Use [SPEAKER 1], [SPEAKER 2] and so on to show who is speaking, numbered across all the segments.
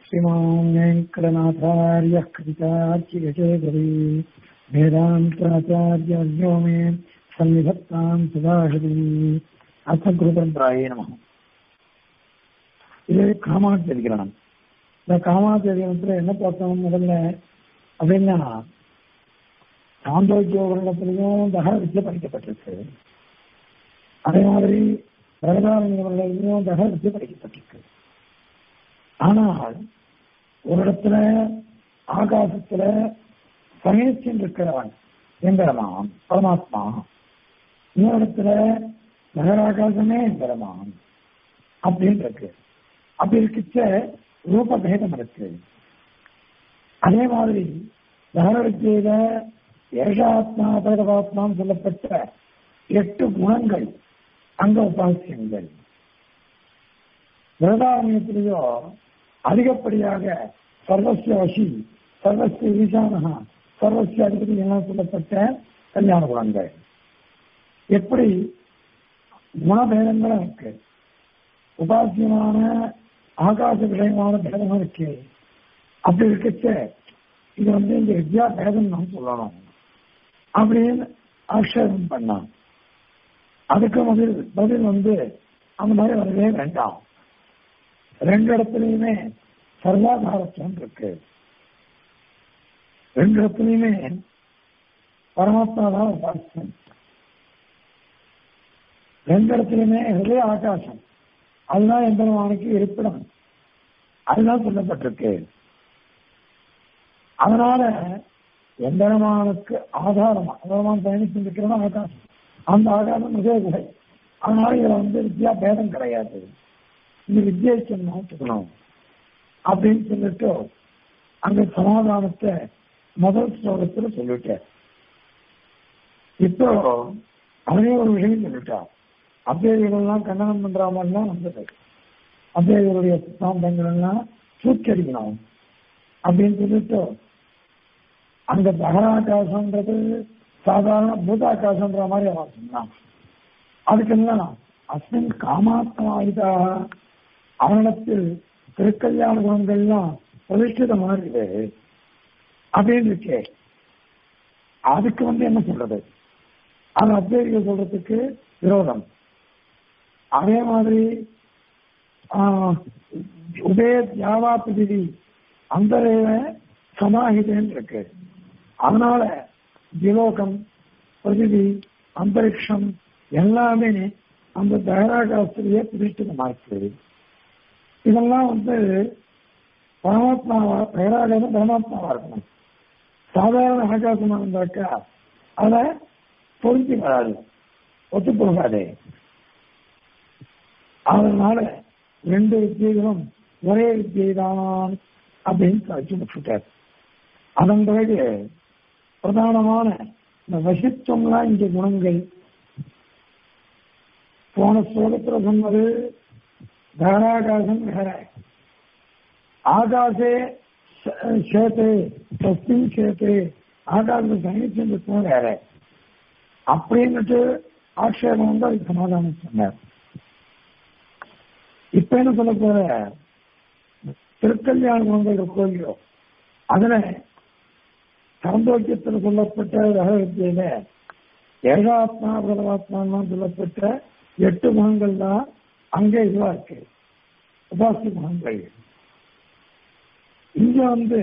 [SPEAKER 1] श्रीमान् वेङ्कटनाथार्यः कवितार्चिकचेतरी वेदान्ताचार्यवर्यो मे सन्निधत्तां सदाहृति அசங்குருபரம்பராயே நம இது காமாத்திரிகரணம் இந்த காமாத்திரிகரணத்துல என்ன பார்த்தோம் முதல்ல அப்படின்னா சாந்தோக்கியோகரணத்திலையும் தக வித்தியை படிக்கப்பட்டிருக்கு அதே மாதிரி பிரகதாரண்யவர்களிலையும் தக வித்தியை படிக்கப்பட்டிருக்கு ஆனால் ஒரு இடத்துல ஆகாசத்துல சமயத்தின் இருக்கிறவன் எம்பெருமான் பரமாத்மா இன்னொரு இடத்துல நகராகாசமே எம்பெருமான் அப்படின்னு இருக்கு அப்படி இருக்கிச்ச ரூப பேதம் இருக்கு அதே மாதிரி தகரவித்தியில ஏஷாத்மா பரதபாத்மான்னு சொல்லப்பட்ட எட்டு குணங்கள் அங்க உபாசியங்கள் பிரதாரண்யத்திலேயோ அதிகப்படியாக சர்வசிய வசி சர்வசிய ஈசானகா சர்வசிய அதிபதி எல்லாம் சொல்லப்பட்ட கல்யாண குணங்கள் எப்படி குணபேதங்களும் இருக்கு உபாசியமான ஆகாச விஷயமான பேதமும் இருக்கு அப்படி இருக்கச்ச இது வந்து இந்த வித்யா பேதம் நம்ம சொல்லணும் அப்படின்னு ஆட்சேபம் பண்ணான் அதுக்கு பதில் பதில் வந்து அந்த மாதிரி வரவே வேண்டாம் ரெண்டு இடத்துலயுமே சர்வாதாரத்துவம் இருக்கு ரெண்டு இடத்துலயுமே பரமாத்மா தான் உபாசம் ரெண்டு இடத்துலயுமே ஹிருதய ஆகாசம் அதுதான் எம்பெருமானுக்கு இருப்பிடம் அதுதான் சொல்லப்பட்டிருக்கு அதனால எம்பெருமானுக்கு ஆதாரமா எம்பெருமான் பயணிச்சு இருக்கிறதா ஆகாசம் அந்த ஆகாசம் மிக குகை அதனால இதுல வந்து வித்யா பேதம் கிடையாது இந்த வித்யைக்கு மாற்றுக்கணும் அப்படின்னு சொல்லிட்டு அந்த சமாதானத்தை முதல் ஸ்லோகத்துல சொல்லிட்டார் இப்போ அவனே ஒரு விஷயம் சொல்லிட்டான் அபேதிகள்லாம் கண்டனம் பண்ற மாதிரிலாம் வந்தது அபேதிகளுடைய சித்தாந்தங்கள் எல்லாம் தூக்கடிக்கணும் அப்படின்னு சொல்லிட்டு அந்த தகராகாசம்ன்றது சாதாரண பூதாகாசம்ன்ற மாதிரி அவன் சொன்னான் அதுக்கெல்லாம் அஸ்மின் காமாத்மாயுதா அவனிடத்தில் திருக்கல்யாண குணங்கள்லாம் பிரதிஷ்டிதமா இருக்குது அப்படின்னு இருக்கே அதுக்கு வந்து என்ன சொல்றது அது அத்வைதிகள் சொல்றதுக்கு விரோதம் அதே மாதிரி உபய தியாவா பிரிவி அந்த சமாஹிதன் இருக்கு அதனால திலோகம் பிரதிவி அந்தரிக்ஷம் எல்லாமே அந்த தகராகாஸ்திரியே பிரதிஷ்டிதமா இருக்குது இதெல்லாம் வந்து பரமாத்மாவா தகராகாசம் பரமாத்மாவா இருக்கணும் சாதாரண ஆகாசமா இருந்தாக்கா அதை பொருந்தி வராது ஒத்து போகாது அதனால ரெண்டு வித்தியைகளும் ஒரே வித்தியை தான் அப்படின்னு காட்சி முடிச்சுட்டார் அதன் பிறகு பிரதானமான இந்த வசித்துவம்லாம் இங்க குணங்கள் போன ஸ்லோகத்துல சொன்னது தாராகாசம் வேற ஆகாசே சேத்தே தஸ்மின் சேத்தே ஆகாச சைனித்தியம் வேற அப்படின்னுட்டு ஆட்சேபம் வந்து அதுக்கு சமாதானம் சொன்னார் இப்ப என்ன சொல்ல போற திருக்கல்யாண குணங்கள் இருக்கோ இல்லையோ அதுல சாந்தோக்கியத்தில் சொல்லப்பட்ட ரகவித்தியில ஏகாத்மா பிரதமாத்மான்னு சொல்லப்பட்ட எட்டு குணங்கள் தான் அங்கே இதுவா இருக்கு உபாசி குணங்கள் இங்க வந்து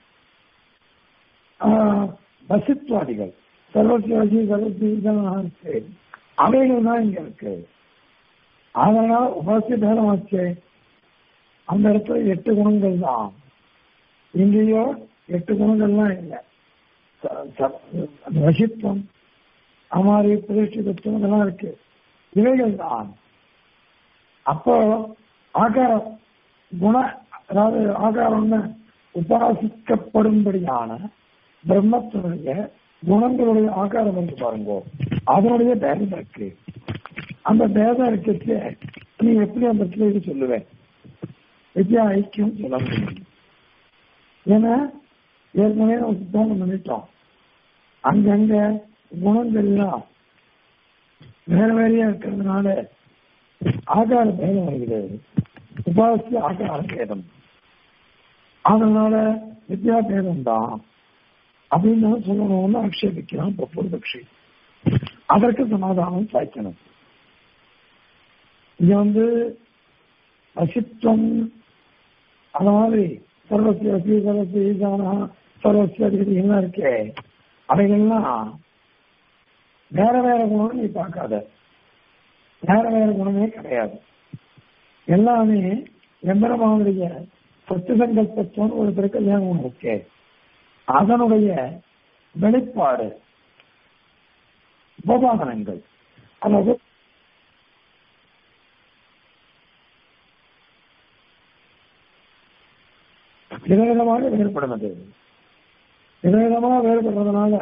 [SPEAKER 1] வசித்வாதிகள் சர்வசிவாசி சர்வசி அவைகள் தான் இங்க இருக்கு அதனால உபாசிய பேதமாச்சு அந்த இடத்துல எட்டு குணங்கள் தான் இங்கேயோ எட்டு குணங்கள்லாம் இல்லை வசித்துவம் அமாரி பிரதிஷ்டிதத்துவம் இதெல்லாம் இருக்கு இவைகள் தான் அப்போ ஆகாரம் குண அதாவது ஆகாரம்னு உபாசிக்கப்படும்படியான பிரம்மத்தினுடைய குணங்களுடைய ஆகாரம் என்று பாருங்க அதனுடைய பேதம் இருக்கு அந்த பேதம் இருக்கிறது நீ எப்படி அந்த இடத்துல இது சொல்லுவேன் வித்யா ஐக்கியம் சொல்ல முடியும் ஏன்னா ஏற்கனவே நம்ம சித்தாந்தம் பண்ணிட்டோம் அங்கங்க குணங்கள்லாம் வேற வேறையா இருக்கிறதுனால ஆகார பேதம் வருகிறது உபாசிய ஆகார பேதம் அதனால வித்யாபேதம் தான் அப்படின்னு தான் சொல்லணும்னு ஆட்சேபிக்கிறான் இப்போ பூர்வபக்ஷி அதற்கு சமாதானம் சாய்க்கணும் இங்க வந்து அசித்வம் அந்த மாதிரி சர்வசிய அசி சர்வசிய ஈசானா சர்வசிய அதிபதி என்ன இருக்கே அவைகள்லாம் வேற வேற குணம் நீ பார்க்காத வேற வேற குணமே கிடையாது எல்லாமே எம்பெருமானுடைய சொத்து சங்கல்பத்துவம் ஒரு திருக்கல்யாண குணம் இருக்கே அதனுடைய வெளிப்பாடு உபபாதனங்கள் அதாவது விதவிதமாக வேறுபடுறது விதவிதமாக வேறுபடுறதுனால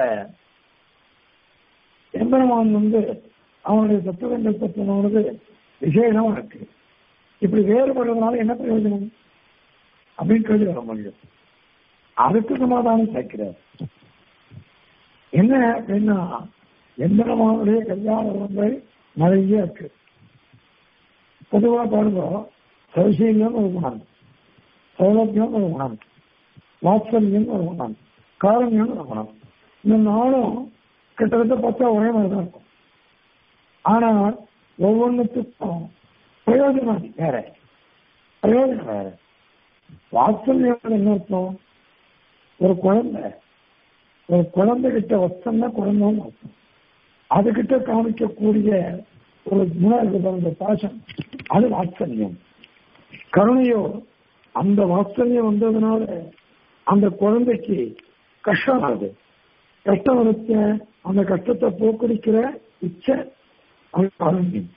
[SPEAKER 1] எம்பெருமான் வந்து அவனுடைய சத்துவங்கள் பற்றினது விசேஷமா இருக்கு இப்படி வேறுபடுறதுனால என்ன பிரயோஜனம் அப்படின்னு கேள்வி வர முடியும் அதுக்கு சமாதானம் சேர்க்கிறார் என்ன அப்படின்னா எம்பெருமானுடைய கல்யாண உறவுகள் நிறைய இருக்கு பொதுவா பாருங்க சௌசீல்யம் ஒரு குணம் சௌலபியம் ஒரு குணம் வாத்சல்யம் ஒரு குணம் காரண்யம் ஒரு குணம் இந்த நாளும் கிட்டத்தட்ட பார்த்தா ஒரே மாதிரி தான் இருக்கும் ஆனால் ஒவ்வொன்றுத்துக்கும் பிரயோஜனம் வேற பிரயோஜனம் வேற வாத்சல்யம் என்ன அர்த்தம் ஒரு குழந்தை ஒரு குழந்தை கிட்ட வச்சம்னா குழந்தைன்னு அர்த்தம் அதுகிட்ட காமிக்கக்கூடிய ஒரு குணம் இருக்கு அந்த பாசம் அது வாத்சல்யம் கருணையோ அந்த வாத்சல்யம் வந்ததுனால அந்த குழந்தைக்கு கஷ்டம் ஆகுது கஷ்டம் வச்ச அந்த கஷ்டத்தை போக்கடிக்கிற இச்சை அது கருணையம்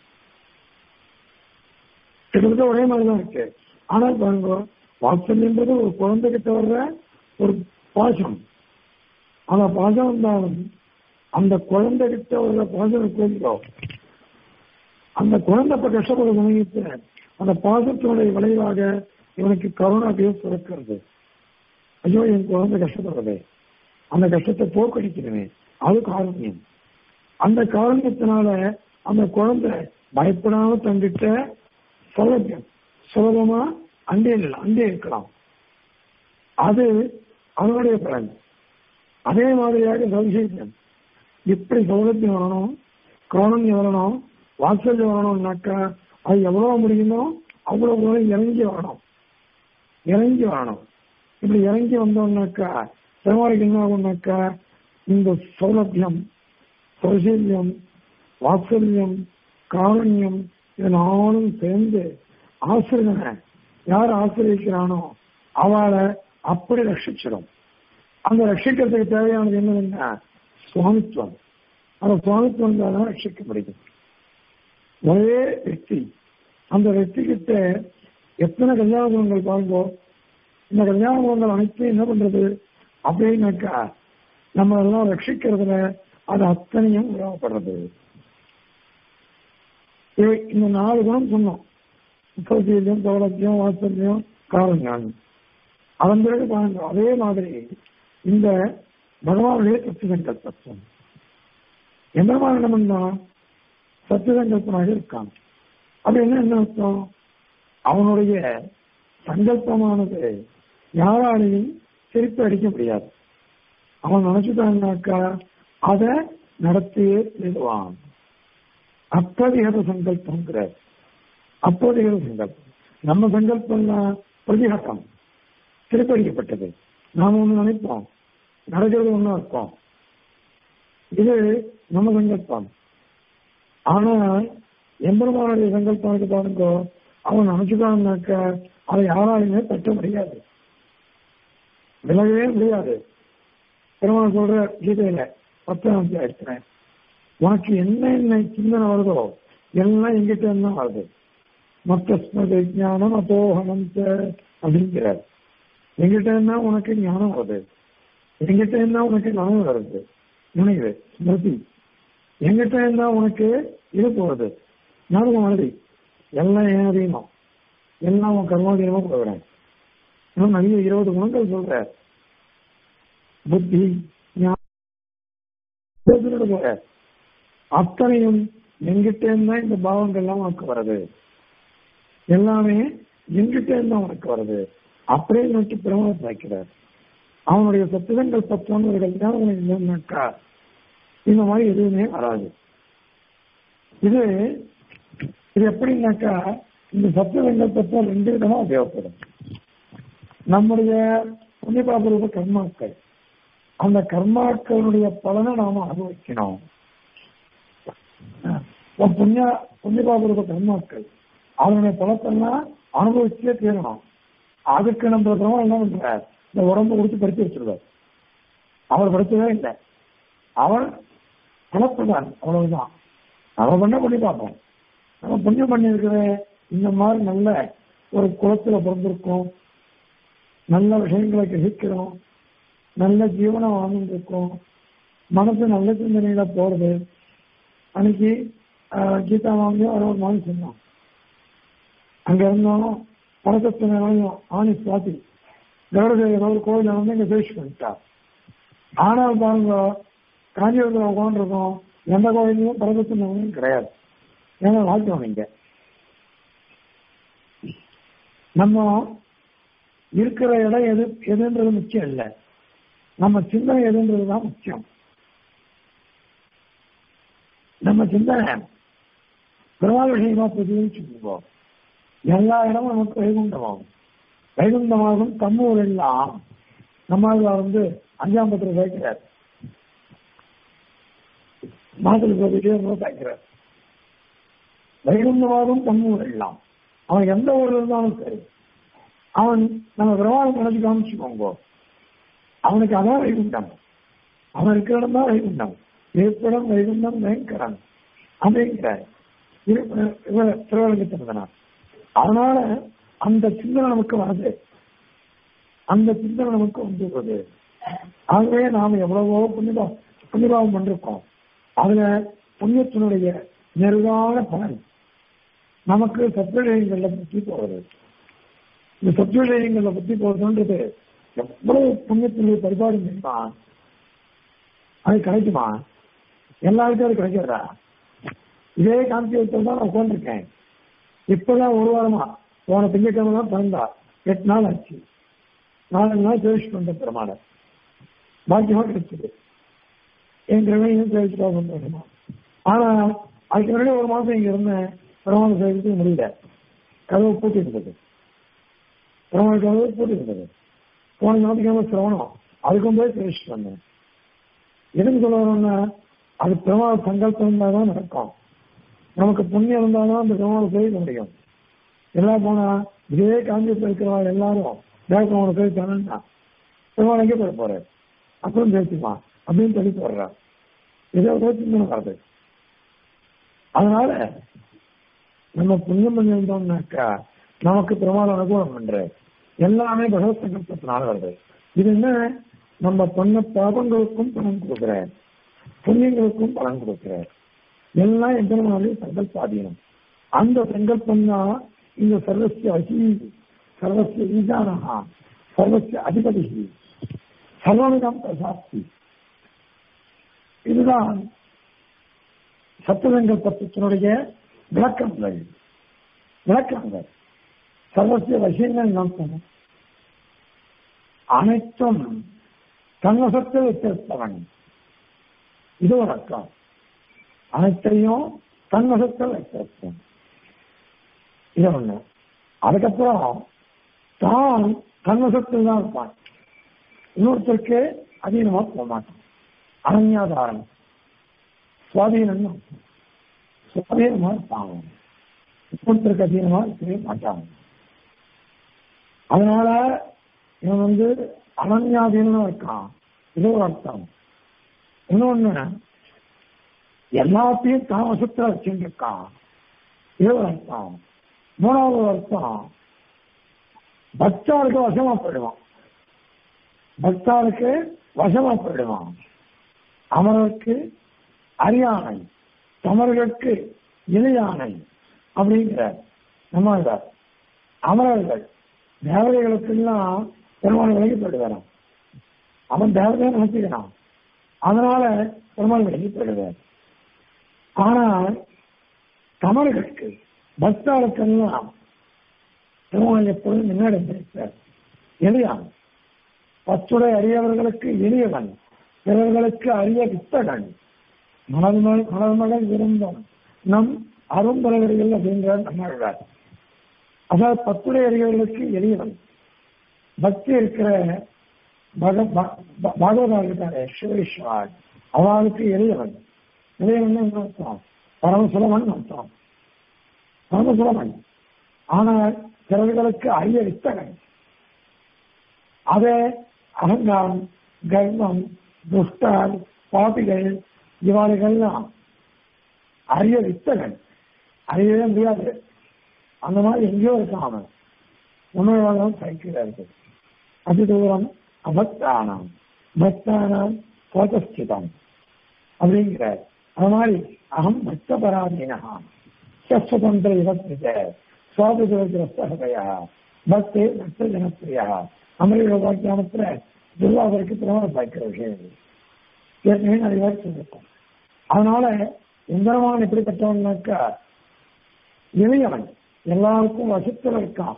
[SPEAKER 1] கிட்டத்தட்ட ஒரே மாதிரி தான் இருக்கு ஆனால் பாருங்க வாத்சல்யன்றது ஒரு குழந்தைகிட்ட வர்ற ஒரு பாசம் அந்த பாசம் வந்தாலும் அந்த குழந்தை கிட்ட வர்ற பாசம் கோரிக்கோ அந்த குழந்தை இப்ப கஷ்டப்பட சமயத்துல அந்த பாசத்தினுடைய விளைவாக இவனுக்கு கருணாகையும் சுரக்கிறது ஐயோ என் குழந்தை கஷ்டப்படுறது அந்த கஷ்டத்தை போக்கடிக்கிறேன் அது காரணியம் அந்த காரணத்தினால அந்த குழந்தை பயப்படாம தங்கிட்ட சௌலபியம் சுலபமா அண்டே இல்லை அண்டே இருக்கலாம் அது அதனுடைய பலன் அதே மாதிரியாக சௌசீல்யம் இப்படி சௌலபியம் வரணும் காரணம் வரணும் வாத்சல்யம் வரணும்னாக்கா அது எவ்வளவு முடியுமோ அவ்வளவு தூரம் இறங்கி வரணும் இறங்கி வரணும் இப்படி இறங்கி வந்தோம்னாக்கா பெருமாளுக்கு என்ன ஆகும்னாக்கா இந்த சௌலபியம் சௌசீல்யம் வாத்சல்யம் காரண்யம் இது நாளும் சேர்ந்து ஆசிரியனை யார் ஆசிரியக்கிறானோ அவளை அப்படி ரட்சிச்சிடும் அந்த ரட்சிக்கிறதுக்கு தேவையானது என்னதுன்னா சுவாமித்துவம் அந்த சுவாமித்துவம் தான் ரட்சிக்க முடியும் ஒரே வெற்றி அந்த வெற்றி கிட்ட எத்தனை கல்யாண குணங்கள் பாருங்கோ இந்த கல்யாண குணங்கள் அனைத்தும் என்ன பண்றது அப்படின்னாக்கா நம்ம எல்லாம் ரட்சிக்கிறதுல அது அத்தனையும் உபயோகப்படுறது இந்த நாலு குணம் சொன்னோம் சௌசியம் சௌலபியம் வாத்சல்யம் காரண்யம் அதன் பிறகு பாருங்க அதே மாதிரி இந்த பகவானுடைய சத்துசங்கல்பத்துவம் எந்த மாதிரி நம்ம சத்துசங்கல்பனாக இருக்கான் அது என்ன என்ன அர்த்தம் அவனுடைய சங்கல்பமானது யாராலையும் திருப்பி அடிக்க முடியாது அவன் நினைச்சுட்டான்னாக்கா அதை நடத்தியே தீருவான் அப்பதிகத சங்கல்பங்கிறார் அப்போதைய சங்கல்பம் நம்ம சங்கல்பம்னா பிரதிகட்டம் திருப்படிக்கப்பட்டது நாம ஒண்ணு நினைப்போம் நடக்கிறது ஒண்ணா இருக்கும் இது நம்ம சங்கல்பம் ஆனால் எம்பெருமானுடைய சங்கல்பம் பாருங்க அவன் நினைச்சுக்கான்னாக்க அதை யாராலுமே தட்ட முடியாது விலகவே முடியாது பெருமாள் சொல்ற கீதையில பத்தாம் எடுத்துறேன் உனக்கு என்ன என்ன சிந்தனை வருதோ எல்லாம் எங்கிட்ட என்ன வருது மொத்த ஸ்மத ஞானம் அபோகனம் அப்படிங்கிறார் எங்கிட்ட என்ன உனக்கு ஞானம் வருது எங்கிட்ட என்ன உனக்கு நனவு வருது நினைவு ஸ்மிருதி எங்கிட்ட என்ன உனக்கு இது போகுது ஞாபகம் வருது எல்லாம் ஏன் அறியணும் எல்லாம் உன் கர்மாதீனமா போகிறேன் இன்னும் நிறைய இருபது குணங்கள் சொல்ற புத்தி ஞான அத்தனையும் எங்கிட்ட இருந்தா இந்த பாவங்கள்லாம் உனக்கு வருது எல்லாமே எங்கிட்ட இருந்தா உனக்கு வருது அப்படியே நோக்கி பிரமாணத்தை வைக்கிறார் அவனுடைய சத்துவங்கள் பத்தொன்னு ஒரு கல்யாணம் இல்லைன்னாக்கா இந்த மாதிரி எதுவுமே வராது இது இது எப்படின்னாக்கா இந்த சத்துவங்கள் தத்துவம் ரெண்டு விதமா உபயோகப்படும் நம்முடைய புண்ணியபாபரூப கர்மாக்கள் அந்த கர்மாக்களுடைய பலனை நாம அனுபவிக்கணும் இப்ப புண்ணிய புண்ணியபாபரூப கர்மாக்கள் அதனுடைய பலத்தெல்லாம் அனுபவிச்சே தீரணும் அதுக்கு நம்ம பிரமா என்ன பண்றார் இந்த உடம்பு கொடுத்து படுத்தி வச்சிருவார் அவர் படுத்தவே இல்லை அவர் குழப்பதான் அவ்வளவுதான் நம்ம பண்ண பண்ணி பார்ப்போம் நம்ம புண்ணியம் பண்ணியிருக்கிற இந்த மாதிரி நல்ல ஒரு குளத்துல பிறந்திருக்கோம் நல்ல விஷயங்களை கிரகிக்கிறோம் நல்ல ஜீவனம் வாழ்ந்துருக்கோம் மனசு நல்ல சிந்தனையில போறது அன்னைக்கு ஆஹ், கீதா மாமியும் அவர் ஒரு மாதிரி சொன்னான் அங்க இருந்தோம் பரதத்தினாலையும் ஆணி சுவாதி கருட ஏதோ ஒரு கோயில வந்து இங்க பேசி பண்ணிட்டா ஆனால் பாருங்க காஞ்சிபுரத்தில் உட்காந்துருக்கோம் எந்த கோயிலையும் பரதத்தின் கிடையாது ஏன்னா வாழ்க்கை இங்க நம்ம இருக்கிற இடம் எது எதுன்றது முக்கியம் இல்லை நம்ம சிந்தனை எதுன்றது தான் முக்கியம் நம்ம சிந்தனை பெருமாள் விஷயமா பிரதிபலிச்சுக்குவோம் எல்லா இடமும் நமக்கு வைகுண்டமாகும் வைகுண்டமாகும் தம்மூர் எல்லாம் நம்மால் வந்து அஞ்சாம் பத்திரம் வைக்கிறார் மாதத்துக்கு போயிட்டே வைக்கிறார் வைகுண்டமாகும் தம்மூர் எல்லாம் அவன் எந்த ஊர்ல இருந்தாலும் சரி அவன் நம்ம பிரமாணம் நினைச்சு காமிச்சுக்கோங்க அவனுக்கு அதான் வைகுண்டம் அவன் இருக்கிற இடம் தான் வைகுண்டம் இருப்பிடம் வைகுண்டம் பயங்கரன் அப்படிங்கிறார் திருவள்ளங்கத்திருந்தனார் அதனால அந்த சிந்தனை நமக்கு வருது அந்த சிந்தனை நமக்கு வந்துடுறது ஆகவே நாம எவ்வளவோ புண்ணியபா புண்ணியபாவம் பண்ணிருக்கோம் அதுல புண்ணியத்தினுடைய நெருகான பலன் நமக்கு சத்விஷயங்கள்ல புத்தி போறது இந்த சத்விஷயங்கள்ல புத்தி போறதுன்றது எவ்வளவு புண்ணியத்தினுடைய பரிபாடு இருந்தா அது கிடைக்குமா எல்லாருக்கும் அது கிடைக்கிறதா இதே காந்தியத்தில் தான் நான் உட்காந்துருக்கேன் இப்பதான் ஒரு வாரமா போன திங்கக்கிழமை தான் பிறந்தா எட்டு நாள் ஆச்சு நாலு நாள் சேவிச்சு வந்த பெருமாள் பாக்கியமா கிடைச்சது என் கிரமையும் சேவிச்சுட்டா சந்தோஷமா ஆனா அதுக்கு முன்னாடி ஒரு மாசம் இங்க இருந்தேன் பெருமாள் சேவிக்க முடியல கதவு பூட்டி இருந்தது பெருமாள் கதவு பூட்டி இருந்தது போன ஞாபகம் சிரவணம் அதுக்கும் போய் சேவிச்சுட்டு வந்தேன் எதுக்கு சொல்ல வரோம்னா அது பெருமாள் சங்கல்பம் இருந்தால் தான் நடக்கும் நமக்கு புண்ணியம் இருந்தாலும் அந்த பெருமாள் சேவிக்க முடியும் எல்லாம் போனா இதே காஞ்சிபுரத்தில் இருக்கிறவங்க எல்லாரும் தேவப்பெருமாளை சேவிச்சாங்கன்னா பெருமாள் எங்கே போய் போறாரு அப்புறம் பேசிமா அப்படின்னு சொல்லி போடுறார் இதோ சிந்தனை வருது அதனால நம்ம புண்ணியம் பண்ணியிருந்தோம்னாக்கா நமக்கு பெருமாள் அனுகூலம் பண்ற எல்லாமே பகவத் சங்கல்பத்தினால வருது இது என்ன நம்ம பண்ண பாபங்களுக்கும் பலன் கொடுக்குறார் புண்ணியங்களுக்கும் பலன் கொடுக்கிறார் எல்லாம் எம்பெருமானுடைய சங்கல்பாதீனம் அந்த சங்கல்பம் தான் இந்த சர்வசிய அசி சர்வசிய ஈசானஹா சர்வசிய அதிபதி சர்வமிதம் பிரசாஸ்தி இதுதான் சத்துவசங்கல்பத்தினுடைய விளக்கங்கள் விளக்கங்கள் சர்வசிய விஷயங்கள் நாம் சொன்னோம் அனைத்தும் தன்வசத்தை வைத்திருப்பவன் இது ஒரு அர்த்தம் அனைத்தையும் தன்வசத்தில் வைத்திருப்போம் இது ஒண்ணு அதுக்கப்புறம் தான் தன்வசத்தில் தான் இருப்பான் இன்னொருத்தருக்கு அதீனமா போக மாட்டான் அனன்யாதாரம் சுவாதீனம் சுவாதீனமா இருப்பாங்க இன்னொருத்தருக்கு அதீனமா இருக்கவே மாட்டாங்க அதனால இவன் வந்து அனன்யாதீனமா இருக்கான் இது ஒரு அர்த்தம் இன்னொன்னு எல்லாத்தையும் தான் வசத்துல வச்சுட்டு இருக்கான் இது ஒரு அர்த்தம் மூணாவது அர்த்தம் பக்தாளுக்கு வசமா போயிடுவான் பக்தாளுக்கு வசமா போயிடுவான் அமரருக்கு அரியானை தமர்களுக்கு இணையானை அப்படிங்கிற நம்ம அமரர்கள் தேவதைகளுக்கெல்லாம் பெருமாள் விலகி போயிடுவாராம் அவன் தேவதையை நினைச்சுக்கிறான் அதனால பெருமாள் விலகி போயிடுவார் ஆனால் தமிழர்களுக்கு பக்தாளுக்கெல்லாம் பெருமாள் எப்பொழுதும் முன்னாடி இருந்திருப்பார் எளியான் பத்துடை அறியவர்களுக்கு எளியவன் பிறர்களுக்கு அரிய வித்தகன் மலர்மகள் மலர்மகள் விரும்பும் நம் அரும்பலவர்கள் அப்படின்றார் நம்மாழ்வார் அதாவது பத்துடை அறியவர்களுக்கு எளியவன் பக்தி இருக்கிற பக- ப- ப- பாகவதா இருக்காரு சிவவிஸ்வான் அவளுக்கு எளியவன் எளியவன் என்ன அர்த்தம் பரமசுலமன் அர்த்தம் பரமசுலமன் ஆனால் பிறர்களுக்கு அரிய வித்தகன் அதே அகங்காரம் கர்வம் துஷ்டால் பாபிகள் இவாளுகள்லாம் அரிய வித்தகன் அறியவே முடியாது அந்த மாதிரி எங்கேயோ இருக்கான் அவன் உணர்வாளம் சைக்கிளா இருக்கு அதி தூரம் அபக்தானாம் பக்தானாம் கோதஸ்திதம் அப்படிங்கிறார் அது மாதிரி அகம் பக்த பராதீனா சுதந்திர இவத்திஜ சுவாபிகிரஸ்தகையா பக்தி பக்த ஜனப்பிரியா அமரியோபாக்கியானத்துல துர்வாதருக்கு திருமணம் பார்க்கிற விஷயம் இது. ஏற்கனவே நிறைய பேர் சொல்லியிருக்கோம் அதனால இந்திரமான் எப்படிப்பட்டவன்னாக்கா இளையவன் எல்லாருக்கும் வசத்தில் இருக்கான்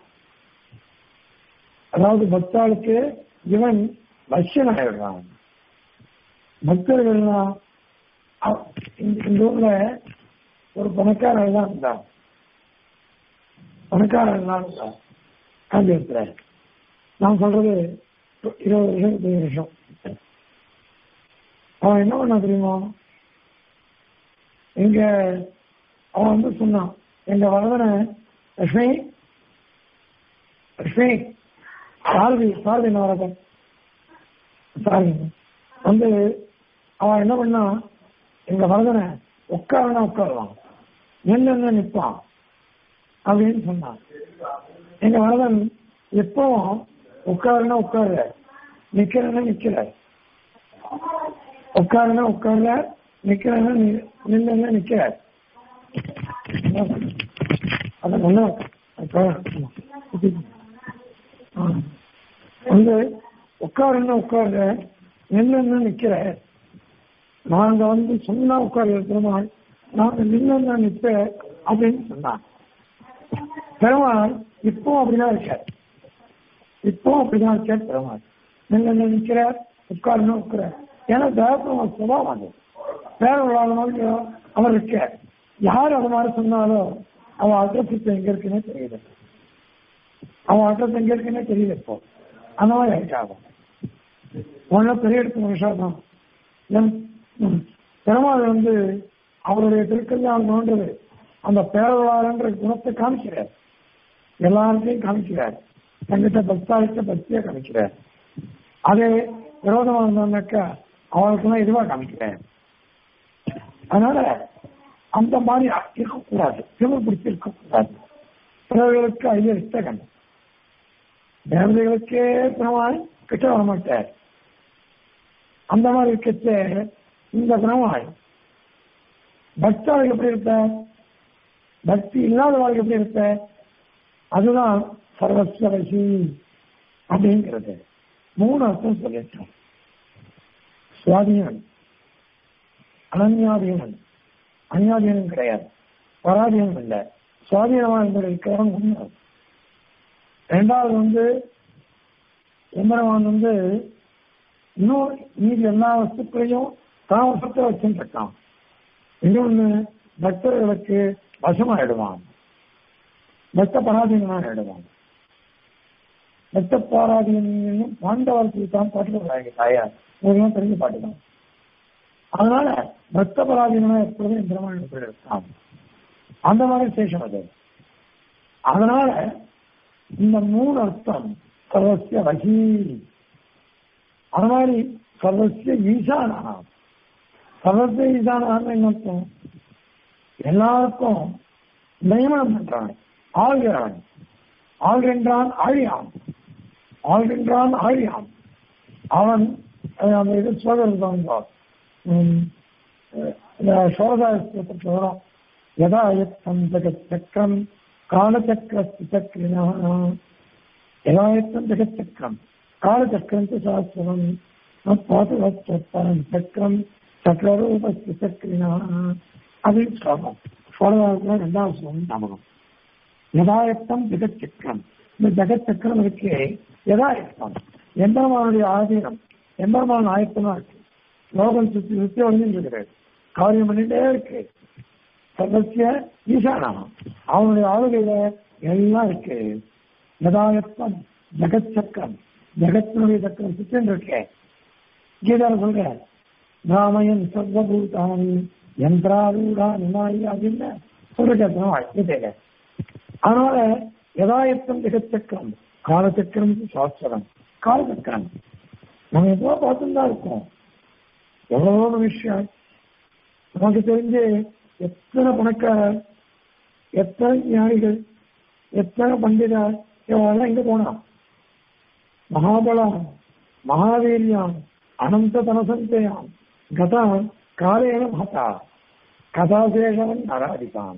[SPEAKER 1] அதாவது பக்தாளுக்கு இவன் வசியனாயிடுறான் பக்தர்கள்லாம் அவ- இந்த- இந்த ஊர்ல ஒரு பணக்காரர் தான் இருந்தான் பணக்காரர் தான் இருந்தான் காந்தியத்துல நான் சொல்றது இருபது வருஷம் இருபது வருஷம் அவன் என்ன பண்ணா தெரியுமா எங்க அவன் வந்து சொன்னான் எங்க வரதனை லட்சுமி லட்சுமி சாரதி சாரதி நாரதன் சாரதி வந்து அவன் என்ன பண்ணா எங்க வரதனை உட்காரனா உட்காருவான் நின்று நிற்பான் அப்படின்னு சொன்னான் எங்க வரதன் எப்பவும் உட்காருனா உட்காருல நிக்கிறனா நிக்கல உட்காருனா உட்காருல நிக்கிறனா நின்னுன்னா நிக்கிற அது நல்லா வந்து உட்காருன்னா உட்காருல நின்னுன்னா நிக்கிற நாங்க வந்து சொன்னா உட்காரு பெருமாள் நாங்க நின்னுன்னா நிப்பேன் அப்படின்னு சொன்னான் பெருமாள் இப்போ அப்படிதான் இருக்கார் இப்போ அப்படிதான் இருக்கார் பெருமாள் நின்று நிற்கிறார் உட்காருன்னு உட்கிறார் ஏன்னா தேவப்பெருமாள் சுபாவம் அது வேற ஒரு ஆளுநர் அவர் இருக்கார் யார் அது மாதிரி சொன்னாலும் அவன் அட்ரஸ் இப்ப எங்க இருக்குன்னே தெரியல அவன் அட்ரஸ் எங்க இருக்குன்னே தெரியல இப்போ அந்த மாதிரி ஆயிட்டாகும் ஒன்னும் பெரிய எடுத்து மனுஷன் தான் எம்- ம். பெருமாள் வந்து அவருடைய திருக்கல்யாணம் தோன்றது அந்த பேரவளாளன்ற குணத்தை காமிக்கிறார் எல்லாருக்கையும் காமிக்கிறார் தங்கிட்ட பக்தாளித்த பக்தியை காமிக்கிறார் அதே விரோதமா இருந்தாக்கா அவளுக்குலாம் இதுவா காமிக்கிறார் அதனால அந்த மாதிரி இருக்கக்கூடாது திமிர் பிடிச்சி இருக்கக்கூடாது பிறர்களுக்கு ஐய இஷ்டகன் தேவதைகளுக்கே பெருமாள் கிட்ட வர மாட்டார் அந்த மாதிரி இருக்கச்சே இந்த பெருமாள் பக்தாளுக்கு எப்படி இருப்ப பக்தி இல்லாத வாழ்க்கை எப்படி இருப்ப அதுதான் சர்வஸ்வரசி அப்படிங்கிறது மூணு அர்த்தம் சொல்லிட்டோம் சுவாதீனம் அனன்யாதீனம் அந்யாதீனம் கிடையாது பராதீனம் இல்லை சுவாதீனமா இருந்த இருக்கிறவன் உண்மை ரெண்டாவது வந்து எம்பரவான் வந்து இன்னும் மீதி எல்லா வஸ்துக்களையும் தான் வசத்தை வச்சுட்டு இருக்கான் இன்னொன்னு பக்தர்களுக்கு வசமாயிடுவான் பக்த பராதீனமா ஆயிடுவான் பக்த பாராதீனம் பாண்டவர்களுக்கு தான் பாட்டு சொல்றாங்க தாயார் உங்களுக்கு தெரிஞ்ச பாட்டு தான் அதனால பக்த பராதீனமா எப்பொழுதும் இந்திரமான இருக்கான் அந்த மாதிரி சேஷம் அது அதனால இந்த மூணு அர்த்தம் சர்வசிய வகி அது மாதிரி சர்வசிய ஈசானா சர்வசிய ஈசானான்னு என்ன அர்த்தம் எல்லாருக்கும் நியமனம் பண்றான் ஆள்கிறான் ஆள்கின்றான் ஆழியான் ஆள்கின்றான் ஆழியான் அவன் அஹ் அந்த இது சோதரன் தான் இந்த சோதாயத்தை வரும் யதா யத்தம் ஜெகச்சக்கரம் காலச்சக்கரஸ்தி சக்கரினா யதா யத்தம் ஜெகச்சக்கரம் காலச்சக்கரம் து சாஸ்திரம் பாதுகாத்தரம் சக்கரம் சக்கரரூபஸ்தி சக்கரினா அப்படின்னு சொல்லணும் சோழதாரத்தில் ரெண்டாவது சொல்லணும் ஞாபகம் யதாயத்தம் ஜெகச்சக்கரம் இந்த ஜெகத் சக்கரம் இருக்கு எதா இருக்கும் எம்பெருமானுடைய ஆதீனம் எம்பெருமான் ஆயத்தமா இருக்கு லோகம் சுத்தி சுத்தி வந்து இருக்கிறது காரியம் பண்ணிட்டே இருக்கு சர்வசிய ஈசானா அவனுடைய ஆளுகையில எல்லாம் இருக்கு யதாயத்தம் ஜெகத் சக்கரம் ஜெகத்தினுடைய சக்கரம் சுத்தி இருக்கேன் கீதால சொல்ற ராமயன் சர்வபூதானி யந்திராரூடா நிமாயி அப்படின்னு சொல்லிட்டு கீதையில அதனால யதாயத்தம் ஜெகச்சக்கரம் காலச்சக்கரம் சாஸ்திரம் காலச்சக்கரம் நம்ம எவ்வளோ பார்த்துட்டு தான் இருக்கோம் எவ்வளவோ விஷயம் நமக்கு தெரிஞ்சு எத்தனை பணக்காரர் எத்தனை ஞானிகள் எத்தனை பண்டிதர் இவெல்லாம் எங்க போனா மகாபலம் மகாவீரியம் அனந்த தனசஞ்சயம் கதான் காலேன மகதா கதாசேஷவன் நராதிகான்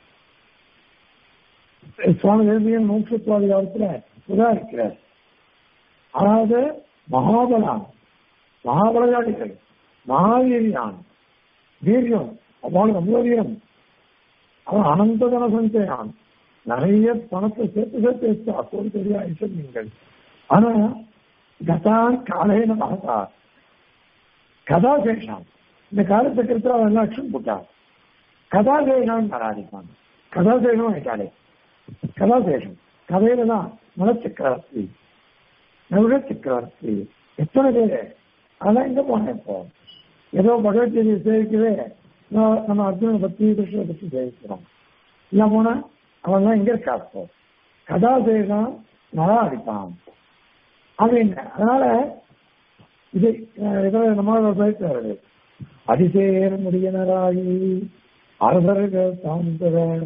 [SPEAKER 1] சுவாமி தேசியன் மோட்சத்துவாதி காலத்துல உதாரிக்கிறார் அதாவது மகாபலம் மகாபலஜாதிகள் மகாவீரியான் வீரியம் அவனுக்கு அவ்வளோ வீரம் அவன் அனந்த தன சஞ்சயான் நிறைய பணத்தை சேர்த்து சேர்த்து வச்சு அப்போது பெரிய ஐஸ்வர்யங்கள் ஆனா கதான் காலேன மகதா கதாசேஷம் இந்த காலச்சக்கரத்தில் அவன் எல்லாம் அக்ஷன் போட்டான் கதாசேஷம் ஆராதிப்பான் கதாசேஷம் ஆயிட்டாலே கதாசேஷம் கதையில தான் மலச்சக்கரவர்த்தி நவர சக்கரவர்த்தி எத்தனை பேரு அதெல்லாம் எங்க போனேன் இப்போ ஏதோ பகவத்கீதை சேவிக்கவே நம்ம அர்ஜுனை பத்தி கிருஷ்ணனை பத்தி சேவிக்கிறோம் இல்ல போனா அவன் எங்க இருக்கா இப்போ கதாசேஷம் நல்லா அடிப்பான் அப்படின்னு அதனால இது ஏதோ நம்மளோட பேசுறது அதிசேர முடியனராகி அரசர்கள் சாந்தவர்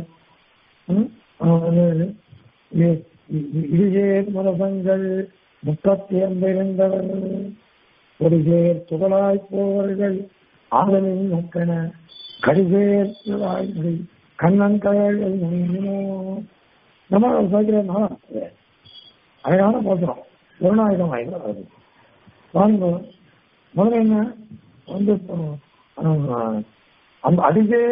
[SPEAKER 1] இடிசேர் மரசங்கள் முப்பத்தி ஐந்திருந்தவர் ஒரு சேர் துகளாய் போவர்கள் ஆதலின் மக்கன கடிசேர் துளாய்மொழி கண்ணன் கயல்கள் முடியுமோ நம்ம சொல்கிறேன் அழகான போகிறோம் குருநாயகம் ஆயிரம் வருது வாங்க முதல்ல என்ன வந்து அந்த அடிதே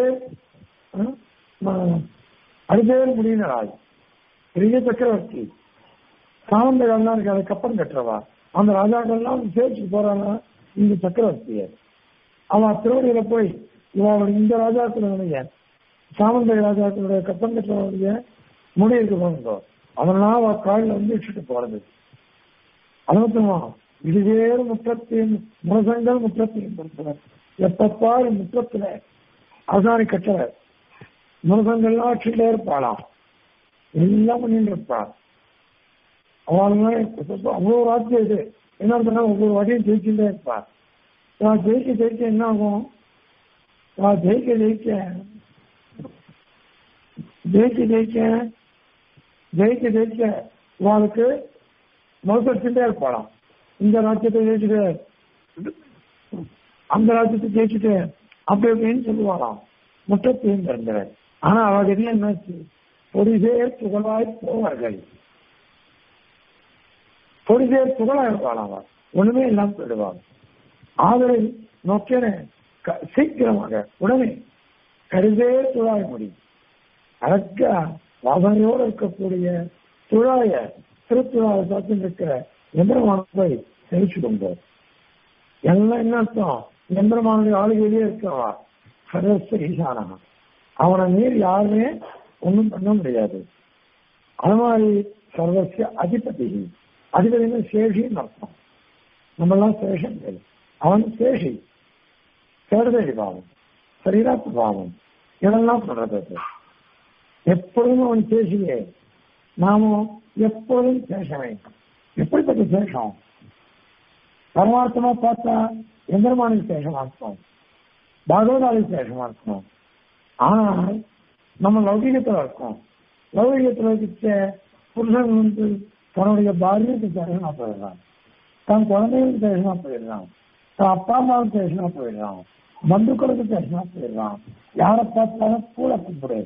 [SPEAKER 1] அடிதேர் முடியினராய் பெரிய சக்கரவர்த்தி சாமந்தகள்லாம் இருக்கு அதை கப்பம் கட்டுறவா அந்த ராஜாக்கள்லாம் சேர்த்து போறாங்க இந்த சக்கரவர்த்திய அவன் திருவடியில போய் இவன் இந்த ராஜாக்களுடைய சாமந்த ராஜாக்களுடைய கப்பம் கட்டுறவருடைய முடிவுக்கு போனதோ அவனா அவ காலில் வந்து இட்டுட்டு போறது அதுமட்டுமா இதுவேறு முற்றத்தையும் முரசங்கள் முற்றத்தையும் பொறுத்தவர் எப்பப்பாரு முற்றத்துல அவசானி கட்டுற முரசங்கள்லாம் வச்சுட்டே இருப்பாளாம் எல்லாம் பண்ணிட்டு இருப்பாள் அவளுங்க அவ்வளோ ராத்திரி இது என்ன பண்ணா ஒவ்வொரு வாட்டியும் ஜெயிச்சுட்டே இருப்பாள் நான் ஜெயிக்க ஜெயிக்க என்ன ஆகும் நான் ஜெயிக்க ஜெயிக்க ஜெயிக்க ஜெயிக்க ஜெயிக்க ஜெயிக்க அவளுக்கு மறுபடிச்சுட்டே இருப்பாளாம் இந்த ராஜ்யத்தை ஜெயிச்சுட்டு அந்த ராஜ்யத்தை ஜெயிச்சுட்டு அப்படி அப்படின்னு சொல்லுவாளாம் முட்டத்தையும் பிறந்தவர் ஆனா அவளுக்கு என்ன என்னாச்சு பொடிசேர் புகழாய் போவார்கள் பொடிசேர் புகழாய் இருப்பாள் அவள் ஒண்ணுமே இல்லாம போயிடுவாங்க ஆதரை நோக்கின சீக்கிரமாக உடனே கருதேர் துழாய முடியும் அழகா வாசனையோடு இருக்கக்கூடிய துழாய திருத்துழாய பார்த்து இருக்கிற எந்திரமான போய் தெரிச்சு கொண்டு எல்லாம் என்ன அர்த்தம் எந்திரமானுடைய ஆளுகையிலே இருக்கவா சர்வஸ்வ ஈசானா அவனை மீறி யாருமே ஒன்றும் பண்ண முடியாது அது மாதிரி சர்வசிய அதிபதி அதிபதினு சேஷின்னு அர்த்தம் நம்மெல்லாம் சேஷங்கள் அவன் சேஷி சேரதேடி பாவம் சரீராத்து பாவம் இதெல்லாம் சொல்றது எப்பொழுதும் அவன் சேஷியே நாமும் எப்பொழுதும் சேஷமே எப்படிப்பட்ட சேஷம் பரமார்த்தமா பார்த்தா எந்திரமானுக்கு சேஷமா இருக்கும் பாகவதாலுக்கு சேஷமா இருக்கும் ஆனால் நம்ம லௌகிகத்துல இருக்கோம் லௌகிகத்துல இருக்க புருஷன் வந்து தன்னுடைய பாரியத்துக்கு சேஷமா போயிடுறான் தன் குழந்தைகளுக்கு சேஷமா போயிடுறான் தன் அப்பா அம்மாவுக்கு சேஷமா போயிடுறான் பந்துக்களுக்கு சேஷமா போயிடுறான் யாரை பார்த்தாலும் கூட கும்பிடு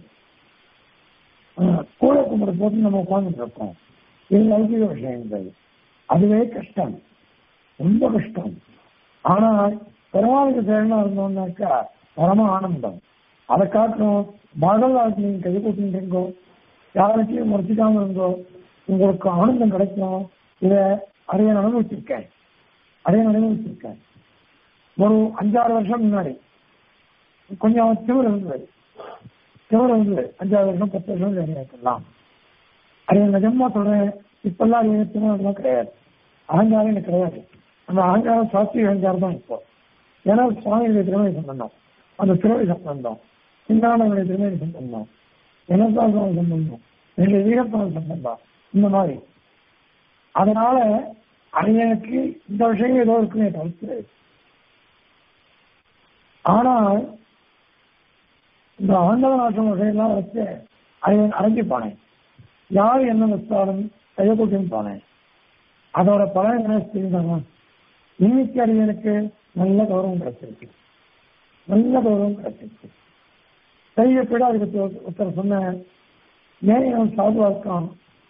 [SPEAKER 1] கூட கும்பிட போது நம்ம உட்காந்துட்டு இருக்கோம் இது லௌகிக விஷயங்கள் அதுவே கஷ்டம் ரொம்ப கஷ்டம் ஆனால் பெருமாளுக்கு சேரமா இருந்தோம்னாக்கா பரம ஆனந்தம் அதை காட்டும் பாகவதாக்கு நீங்க கை கூட்டிருங்கோ யாருக்கையும் முறைச்சிக்காம இருந்தோ உங்களுக்கு ஆனந்தம் கிடைக்கும் இத அடைய அனுபவிச்சிருக்கேன் அடைய அனுபவிச்சிருக்கேன் ஒரு அஞ்சாறு வருஷம் முன்னாடி கொஞ்சம் திமிர் இருந்தது திமிர் இருந்தது அஞ்சாறு வருஷம் பத்து வருஷம் இருக்கலாம் அது நிஜமா சொல்றேன் இப்பெல்லாம் அது திமிர் கிடையாது அகங்காரம் எனக்கு கிடையாது அந்த அகங்காரம் சாஸ்திரிய அகங்காரம் தான் இப்போ ஏன்னா சுவாமியுடைய திருமணி சம்பந்தம் அந்த திருமணி சம்பந்தம் சிந்தானங்களுடைய திருமணி சம்பந்தம் எனசால் சம்பந்தம் எங்க வீரப்பான சம்பந்தம் இந்த மாதிரி அதனால அது எனக்கு இந்த விஷயம் ஏதோ இருக்குமே தவிர்த்து ஆனால் இந்த ஆண்டவ நாட்டம் விஷயம்லாம் வச்சு அதை அரைஞ்சு போனேன் யார் என்ன வச்சாலும் கையக்கூட்டின்னு போனேன் அதோட பலன் என்ன தெரியுதாங்க இன்னைக்கு அடியனுக்கு நல்ல கௌரவம் கிடைச்சிருக்கு நல்ல கௌரவம் கிடைச்சிருக்கு கையை போயிட அதுக்கு ஒருத்தர் சொன்னேன் ஏன் அவன் சாதுவா இருக்கான்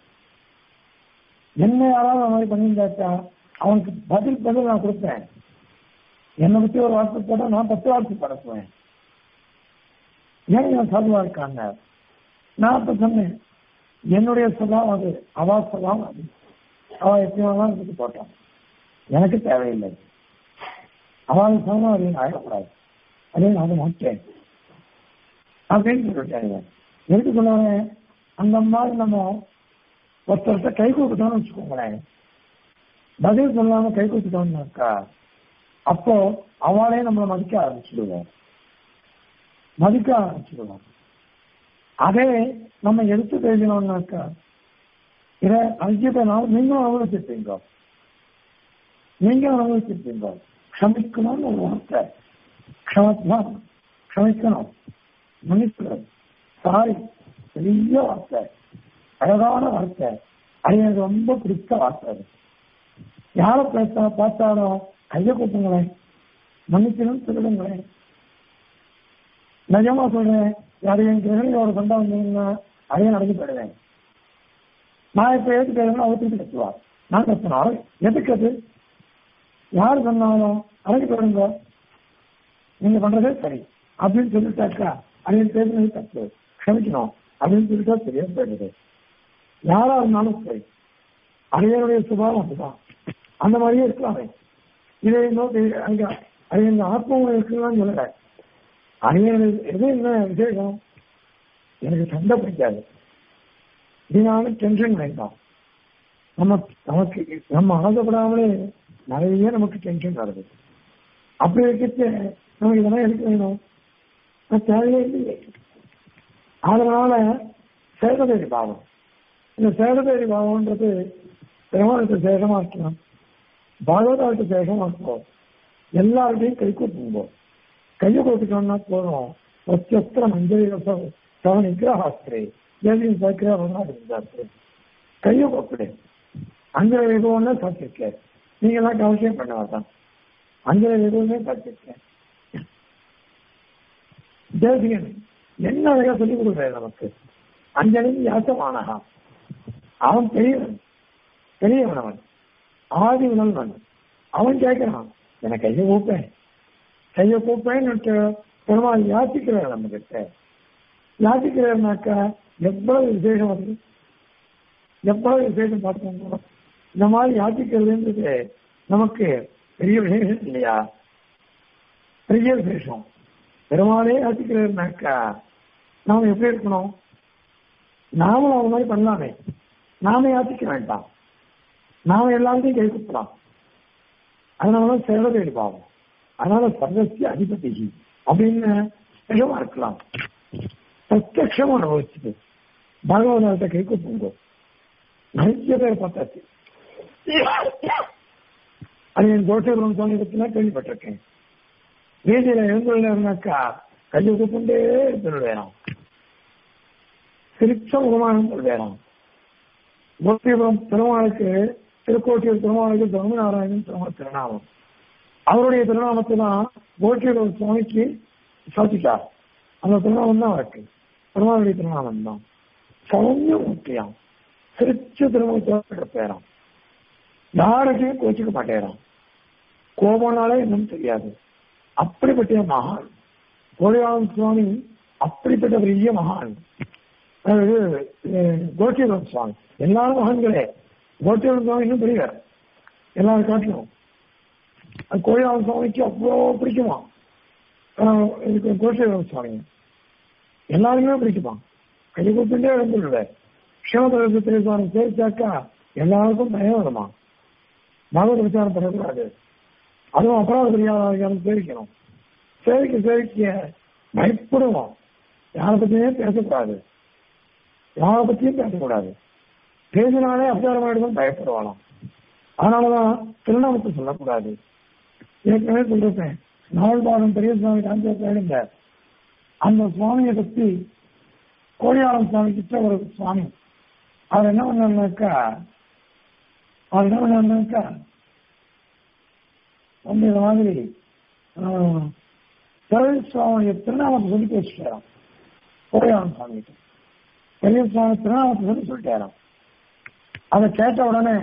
[SPEAKER 1] என்ன யாராவது அந்த மாதிரி பண்ணியிருந்தாச்சா அவனுக்கு பதில் பதில் நான் கொடுப்பேன் என்னை பத்தி ஒரு வார்த்தை போட்டா நான் பத்து வார்த்தை படப்புவேன் ஏன் இவன் சாதுவா இருக்காங்க நான் அப்ப சொன்னேன் என்னுடைய சுபாவம் அது அவா சுபாவம் அது அவ எப்படி வேணாலும் இருந்துட்டு போட்டான் எனக்கு தேவையில்லை அவள் சொன்னா அப்படின்னு ஆயிடக்கூடாது அதே நான் மாட்டேன் அப்படின்னு சொல்லிட்டாங்க எதுக்கு சொல்லுவேன் அந்த மாதிரி நம்ம ஒருத்தர்கிட்ட கை கொடுத்தோம்னு வச்சுக்கோங்களேன் பதில் சொல்லாம கை கொடுத்துட்டோம்னாக்கா அப்போ அவளே நம்மளை மதிக்க ஆரம்பிச்சிடுவோம் மதிக்க ஆரம்பிச்சிடுவோம் அதே நம்ம எடுத்து பேசினோம்னாக்கா இதை ஐக்கியத்தை நாம் நீங்களும் அனுபவிச்சிருப்பீங்க நீங்களும் அனுபவிச்சிருப்பீங்க க்ஷமிக்கணும்னு ஒரு வார்த்தை க்ஷமத்தான் க்ஷமிக்கணும் மன்னிப்புகள் சாரி பெரிய வார்த்தை அழகான வார்த்தை அது எனக்கு ரொம்ப பிடிச்ச வார்த்தை அது யாரை பேச பார்த்தாலும் கையை கூட்டுங்களேன் மன்னிக்கணும் சொல்லுங்களேன் நிஜமா சொல்றேன் அது என் கிரகணியோட சண்டை வந்தீங்கன்னா அதையே நடந்து போயிடுவேன் நான் இப்ப எதுக்கு பேருன்னா அவர் திருப்பி கத்துவா நான் கத்தினாலும் எதுக்கு அது யார் சொன்னாலும் அழைக்க போயிடுங்க நீங்க பண்றதே சரி அப்படின்னு சொல்லிட்டாக்கா அதையும் பேசுனது தப்பு க்ஷமிக்கணும் அப்படின்னு சொல்லிட்டா சரியா போயிடுது யாரா இருந்தாலும் சரி அடையனுடைய சுபாவம் அப்படிதான் அந்த மாதிரியே இருக்கலாமே இதை நோக்கி அங்க அது எங்க ஆத்மாவும் இருக்குன்னு சொல்லல அடையனு எது என்ன விசேஷம் எனக்கு சண்டை பிடிக்காது இதனால டென்ஷன் வேண்டாம் நம்ம நமக்கு நம்ம ஆசைப்படாமலே நிறைய நமக்கு டென்ஷன் வருது அப்படி இருக்கிறது நமக்கு இதெல்லாம் எதுக்கு வேணும் தேவையே இல்லையே அதனால சேகதேவி பாவம் இந்த சேகதேவி பாவம்ன்றது பெருமாளுக்கு சேஷமா இருக்கலாம் பாகவதாவுக்கு சேஷமா இருக்கும் எல்லாருடையும் கை கூட்டுங்கோ கையை கூட்டிட்டோம்னா போதும் ஒத்தியஸ்திரம் அஞ்சலி சவ நிகிரகாஸ்திரே தேவியும் சாக்கிரா கையை கூப்பிடு அஞ்சலி வைபவம்னா சாத்திருக்கேன் நீங்க எல்லாம் கவசியம் பண்ண வேண்டாம் அஞ்சலி வைபவமே சாத்திருக்கேன் தேசிகன் என்ன அழகா சொல்லிக் கொடுக்குறாரு நமக்கு அஞ்சலி யாசமானகா அவன் பெரியவன் பெரியவன் அவன் ஆதி உணர்வன் அவன் கேட்கிறான் எனக்கு கையை கூப்பேன் கையை கூப்பேன்னு பெருமாள் யாசிக்கிறார் நம்ம கிட்ட யாசிக்கிறாருனாக்கா எவ்வளவு விசேஷம் அது எவ்வளவு விசேஷம் பார்த்துக்கோங்க இந்த மாதிரி யாசிக்கிறதுன்றது நமக்கு பெரிய விசேஷம் இல்லையா பெரிய விசேஷம் பெருமாளே யாசிக்கிறாருனாக்கா நாம எப்படி இருக்கணும் நாமளும் அது மாதிரி பண்ணலாமே நாம யாசிக்க வேண்டாம் நாம எல்லாத்தையும் கை கொடுக்கலாம் அதனாலதான் சேவதேடி பாவம் அதனால சர்வசிய அதிபதி அப்படின்னு நிஜமா இருக்கலாம் பிரத்யமா அனுபவிச்சுது பகவதாட்ட கை கொடுப்போங்க நிறைய பேர் பார்த்தாச்சு அது என் தோஷபுரம் சுவாமி பத்தினா கேள்விப்பட்டிருக்கேன் வீதியில எழுந்துள்ளாருனாக்கா கையை கூப்பிண்டே இருந்துட்டு வேணும் சிரிச்ச முகமானம் வேணும் கோட்டிபுரம் திருமாலுக்கு திருக்கோட்டியூர் திருமாலுக்கு சுவாமிநாராயணன் திருமண திருநாமம் அவருடைய திருநாமத்தை தான் கோட்டியூர் சுவாமிக்கு சாதித்தார் அந்த திருநாமம் தான் அவருக்கு திருமாலுடைய திருநாமம் தான் சௌமிய முக்கியம் சிரிச்ச திருமணத்தோட பேராம் யாருக்கையும் கோச்சிக்க மாட்டேறான் கோபம்னாலே என்னன்னு தெரியாது அப்படிப்பட்ட மகான் கோழியாளன் சுவாமி அப்படிப்பட்ட பெரிய மகான் அதாவது கோட்டியவன் சுவாமி எல்லாரும் மகன்களே கோட்டியவன் சுவாமி இன்னும் பெரியவர் எல்லாரும் காட்டிலும் அது கோழியாளன் சுவாமிக்கு அவ்வளோ பிடிக்குமா ஆஹ் இதுக்கு கோட்டியவன் சுவாமி எல்லாருமே பிடிக்குமா கை கூப்பிட்டே இருந்துருவேன் சிவபரத்து சுவாமி சேர்த்தாக்கா எல்லாருக்கும் பயம் வருமா பகவத் விசாரம் பண்ணக்கூடாது அதுவும் அபராத பரிகாரம் சேவிக்கணும் சேவிக்க சேவிக்க பயப்படுவோம் யாரை பத்தியுமே பேசக்கூடாது யாரை பத்தியும் பேசக்கூடாது பேசினாலே அபச்சாரம் ஆயிடுதும் பயப்படுவானாம் அதனாலதான் திருநாமத்தை சொல்லக்கூடாது ஏற்கனவே சொல்லிருப்பேன் நாவல்பாடம் பெரிய சுவாமி காஞ்சியிருந்த அந்த சுவாமியை பத்தி கோடியாளம் சுவாமி கிட்ட ஒரு சுவாமி அவர் என்ன பண்ணாருனாக்கா அவர் என்ன பண்ணாருனாக்கா வந்து இந்த மாதிரி சரவி சுவாமிய திருநாமத்தை சொல்லி பேசிட்டாராம் கோடியாளம் சுவாமி கிட்ட பெரிய சுவாமி திருநாமத்தை சொல்லி சொல்லிட்டாராம் அதை கேட்ட உடனே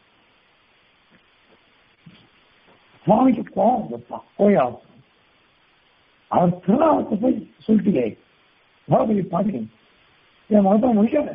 [SPEAKER 1] சுவாமிக்கு கோபம் வைப்பான் கோயாளம் அவர் திருநாமத்தை போய் சொல்லிட்டே பகவதி பாருங்க என் மகத்தை முடிக்காத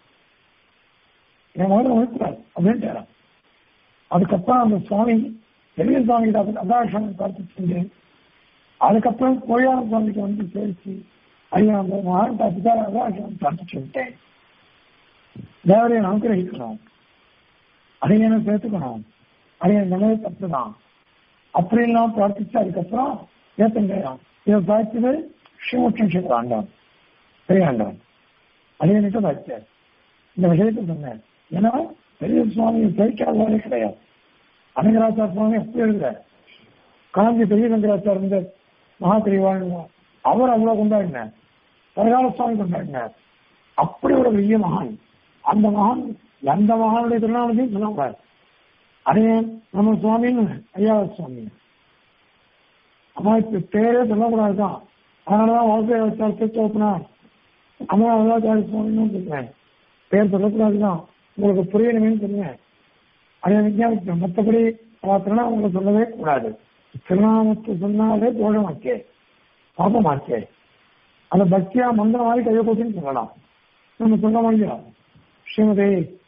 [SPEAKER 1] என் மகத்தை முடிக்கூடாது அப்படின்ட்டு அதுக்கப்புறம் அந்த சுவாமி பெரிய சுவாமி கிட்ட அதாட்சம் பார்த்து செஞ்சேன் அதுக்கப்புறம் கோயாள சுவாமிக்கு வந்து சேர்த்து ஐயா அந்த மகன் பார்த்துட்டா அதாட்சம் பார்த்து சொல்லிட்டேன் தேவரையை அனுகிரகிக்கணும் அதையான சேர்த்துக்கணும் அதைய நல்லது தப்பு தான் அப்படின்லாம் பிரார்த்திச்சு அதுக்கப்புறம் ஏத்தங்கையாம் இதை பார்த்தது சிவமுற்றம் செய்த ஆண்டான் பெரிய ஆண்டான் அதே நிட்டு பார்த்தேன் இந்த விஷயத்தை சொன்னேன் ஏன்னா பெரிய சுவாமியை தெரிவிக்காதவரே கிடையாது அனங்கராச்சார சுவாமி எப்படி எழுதுற காஞ்சி பெரிய சங்கராச்சார் இருந்த மகா பெரியவாள் அவர் அவ்வளவு கொண்டாடினார் பரகால சுவாமி கொண்டாடினார் அப்படி ஒரு பெரிய மகான் அந்த மகான் எந்த மகானுடைய திருநாமத்தையும் சொல்லக்கூடாது அதே நம்ம சுவாமின்னு ஐயா சுவாமி அம்மா இப்ப பேரே சொல்லக்கூடாதுதான் அதனாலதான் வாழ்க்கை வச்சார் திருத்தோப்பனா அம்மா அதாச்சாரி சுவாமின்னு சொல்றேன் பேர் சொல்லக்கூடாதுதான் உங்களுக்கு புரியணுமேனு சொல்லுவேன் அதே விஞ்ஞானிக்க மற்றபடி திருநாமங்களை சொல்லவே கூடாது திருநாமத்தை சொன்னாலே தோழமாக்கே பாபமாக்கே அந்த பக்தியா மந்திர மாதிரி கையை போச்சுன்னு சொல்லலாம் நம்ம சொல்ல முடியும் ஸ்ரீமதி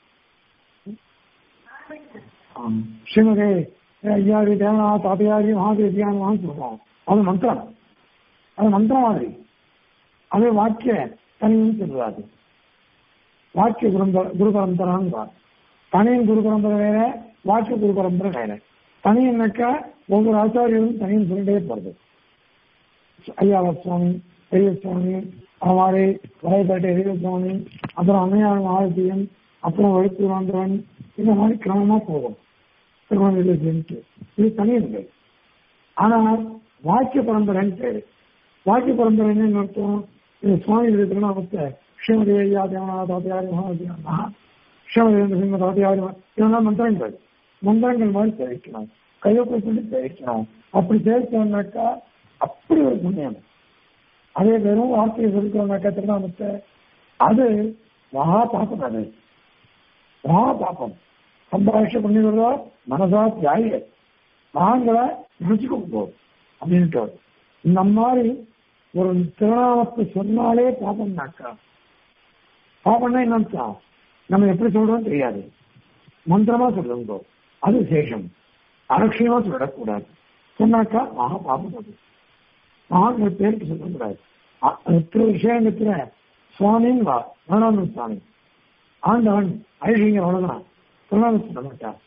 [SPEAKER 1] ஸ்ரீமதி ஐயாரி தேவனா தாத்தையாரி மகாதேவியானு சொல்றோம் அது மந்திரம் அது மந்திரம் மாதிரி அது வாக்கிய தனியும் சொல்றாது வாக்கிய குருந்த குரு பரம்பரான்னு தனியின் குரு பரம்பரை வேற வாக்கிய குரு பரம்பரை வேற தனியன்னாக்கா ஒவ்வொரு ஆச்சாரியரும் தனியும் சொல்லிட்டே போறது ஐயாவ சுவாமி பெரிய சுவாமி அவ்வாறு வலைப்பேட்டை பெரிய சுவாமி அப்புறம் அம்மையார் ஆதித்யன் அப்புறம் வழுத்தூராண்டவன் இந்த மாதிரி கிரமமா போகும் திருமணத்து இது தனியில்லை ஆனால் வாக்கிய பரம்பரைன்னு பேரு வாக்கிய பரம்பரை என்ன அர்த்தம் இது சுவாமி திருநாமத்தை ஸ்ரீமதி ஐயா தேவனா தாத்தியாரி மகாதியா ஸ்ரீமதி சிம்ம தாத்தியாரி இதெல்லாம் மந்திரங்கள் மந்திரங்கள் மாதிரி தெரிவிக்கணும் கையொப்பை சொல்லி தெரிவிக்கணும் அப்படி தெரிவிக்கணும்னாக்கா அப்படி ஒரு புண்ணியம் அதே வெறும் வார்த்தையை சொல்லிக்கணும்னாக்கா திருநாமத்தை அது மகா பாப்பம் அது மகா பாப்பம் சம்பாஷ பண்ணிடுறதோ மனசா தியாகிய மகான்களை நினைச்சுக்க போகும் அப்படின்ட்டு இந்த மாதிரி ஒரு திருநாமத்தை சொன்னாலே பாப்பம்னாக்கா பாப்பம்னா என்னன்னு நம்ம எப்படி சொல்றோம் தெரியாது மந்திரமா சொல்லுங்க அது சேஷம் அலட்சியமா சொல்லக்கூடாது சொன்னாக்கா மகா பாபம் அது மகான்கள் பேருக்கு சொல்லக்கூடாது திரு விஷயங்கத்துல சுவாமின்னு வா வேணாம் சுவாமி ஆண்டவன் ஐஷிங்கர் அவ்வளவுதான் சொல்லாம சொல்ல மாட்டார்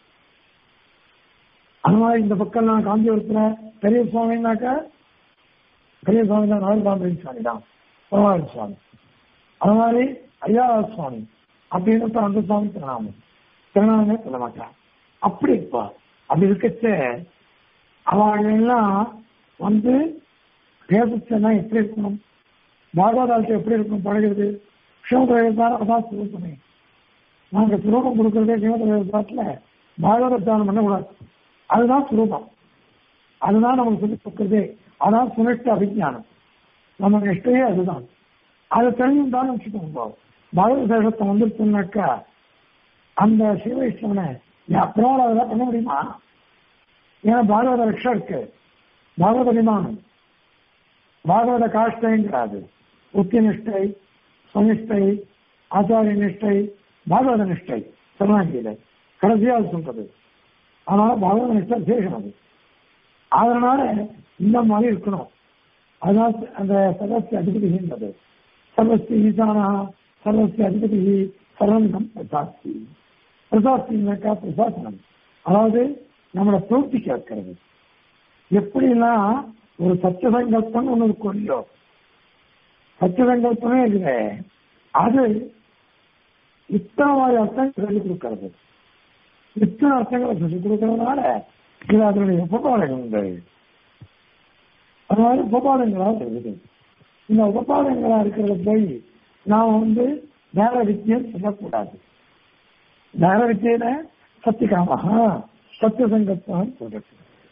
[SPEAKER 1] அந்த மாதிரி இந்த பக்கம் நான் காஞ்சிபுரத்துல பெரிய சுவாமினாக்கா பெரிய சுவாமி தான் நாகர்காந்திரி சுவாமி தான் பரவாயில்ல சுவாமி அது மாதிரி ஐயா சுவாமி அப்படின்னு அந்த சுவாமி திருநாமம் திருநாமே சொல்ல மாட்டான் அப்படி இருப்பா அப்படி இருக்கச்ச அவெல்லாம் வந்து பேசச்சேன்னா எப்படி இருக்கணும் பாகவதாலத்தை எப்படி இருக்கணும் பழகிறது சிவபிரவேசார் அதான் சுரூபமே நாங்க சுரூபம் கொடுக்கறதே சிவபிரவேசத்துல பாகவத தியானம் பண்ணக்கூடாது அதுதான் சுரூபம் அதுதான் நமக்கு சொல்லி கொடுக்கறதே அதான் சுனிஷ்ட அபிஜானம் நம்ம நிஷ்டையே அதுதான் அதை தெரிஞ்சுதான் வச்சுக்கோங்க பாகவத சேஷத்தை வந்துருச்சுனாக்கா அந்த சிவவிஷ்ணவனை அப்புறம் அதெல்லாம் பண்ண முடியுமா ஏன்னா பாகவத ரக்ஷா இருக்கு பாகவத விமானம் பாகவத காஷ்டைங்கிறாது உத்தினிஷ்டை சுனிஷ்டை ஆச்சாரிய நிஷ்டை பாகவத நிஷ்டை சரணாகியில கடைசியா அது சொல்றது அதனால பாகவத நிஷ்டை விசேஷம் அது அதனால இந்த மாதிரி இருக்கணும் அதான் அந்த சர்வஸ்ய அதிபதின்றது சர்வஸ்ய ஈசானா சர்வஸ்ய அதிபதி சர்வந்தம் பிரசாஸ்தி பிரசாஸ்தினாக்கா பிரசாசனம் அதாவது நம்மளை பிரவர்த்திக்க வைக்கிறது எப்படிலாம் ஒரு சத்தியசங்கல்பம் ஒண்ணு இருக்கும் இல்லையோ சத்தியசங்கல்பமே இல்லை அது இத்தனை மாதிரி அர்த்தம் சொல்லிக் கொடுக்கறது இத்தனை அர்த்தங்களை சொல்லிக் கொடுக்கறதுனால இது அதனுடைய உபபாடகங்கள் அதாவது உபபாடங்களா இருக்குது இந்த உபபாடங்களா இருக்கிறத போய் நாம் வந்து வேற வித்தியம் சொல்லக்கூடாது வேற வித்தியில சத்தியகாமகா சத்தியசங்கத்தான் சொல்றது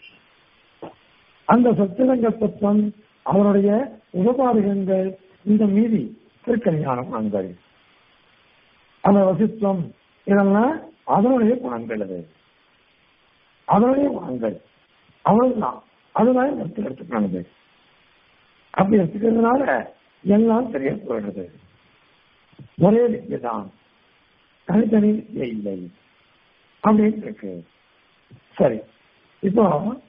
[SPEAKER 1] அந்த சத்தியசங்கத்துவம் அவருடைய உபபாதகங்கள் இந்த மீதி திருக்கல்யாண குணங்கள் அந்த வசித்துவம் இதெல்லாம் அதனுடைய குணங்கள் அது அதனுடைய குணங்கள் அவ்வளவுதான் அதுதான் எடுத்து எடுத்துக்கணுது அப்படி எடுத்துக்கிறதுனால எல்லாம் தெரிய போயிடுறது ஒரே வித்தியை தான் தனித்தனி வித்தியை இல்லை அப்படின்னு இருக்கு சரி இப்போ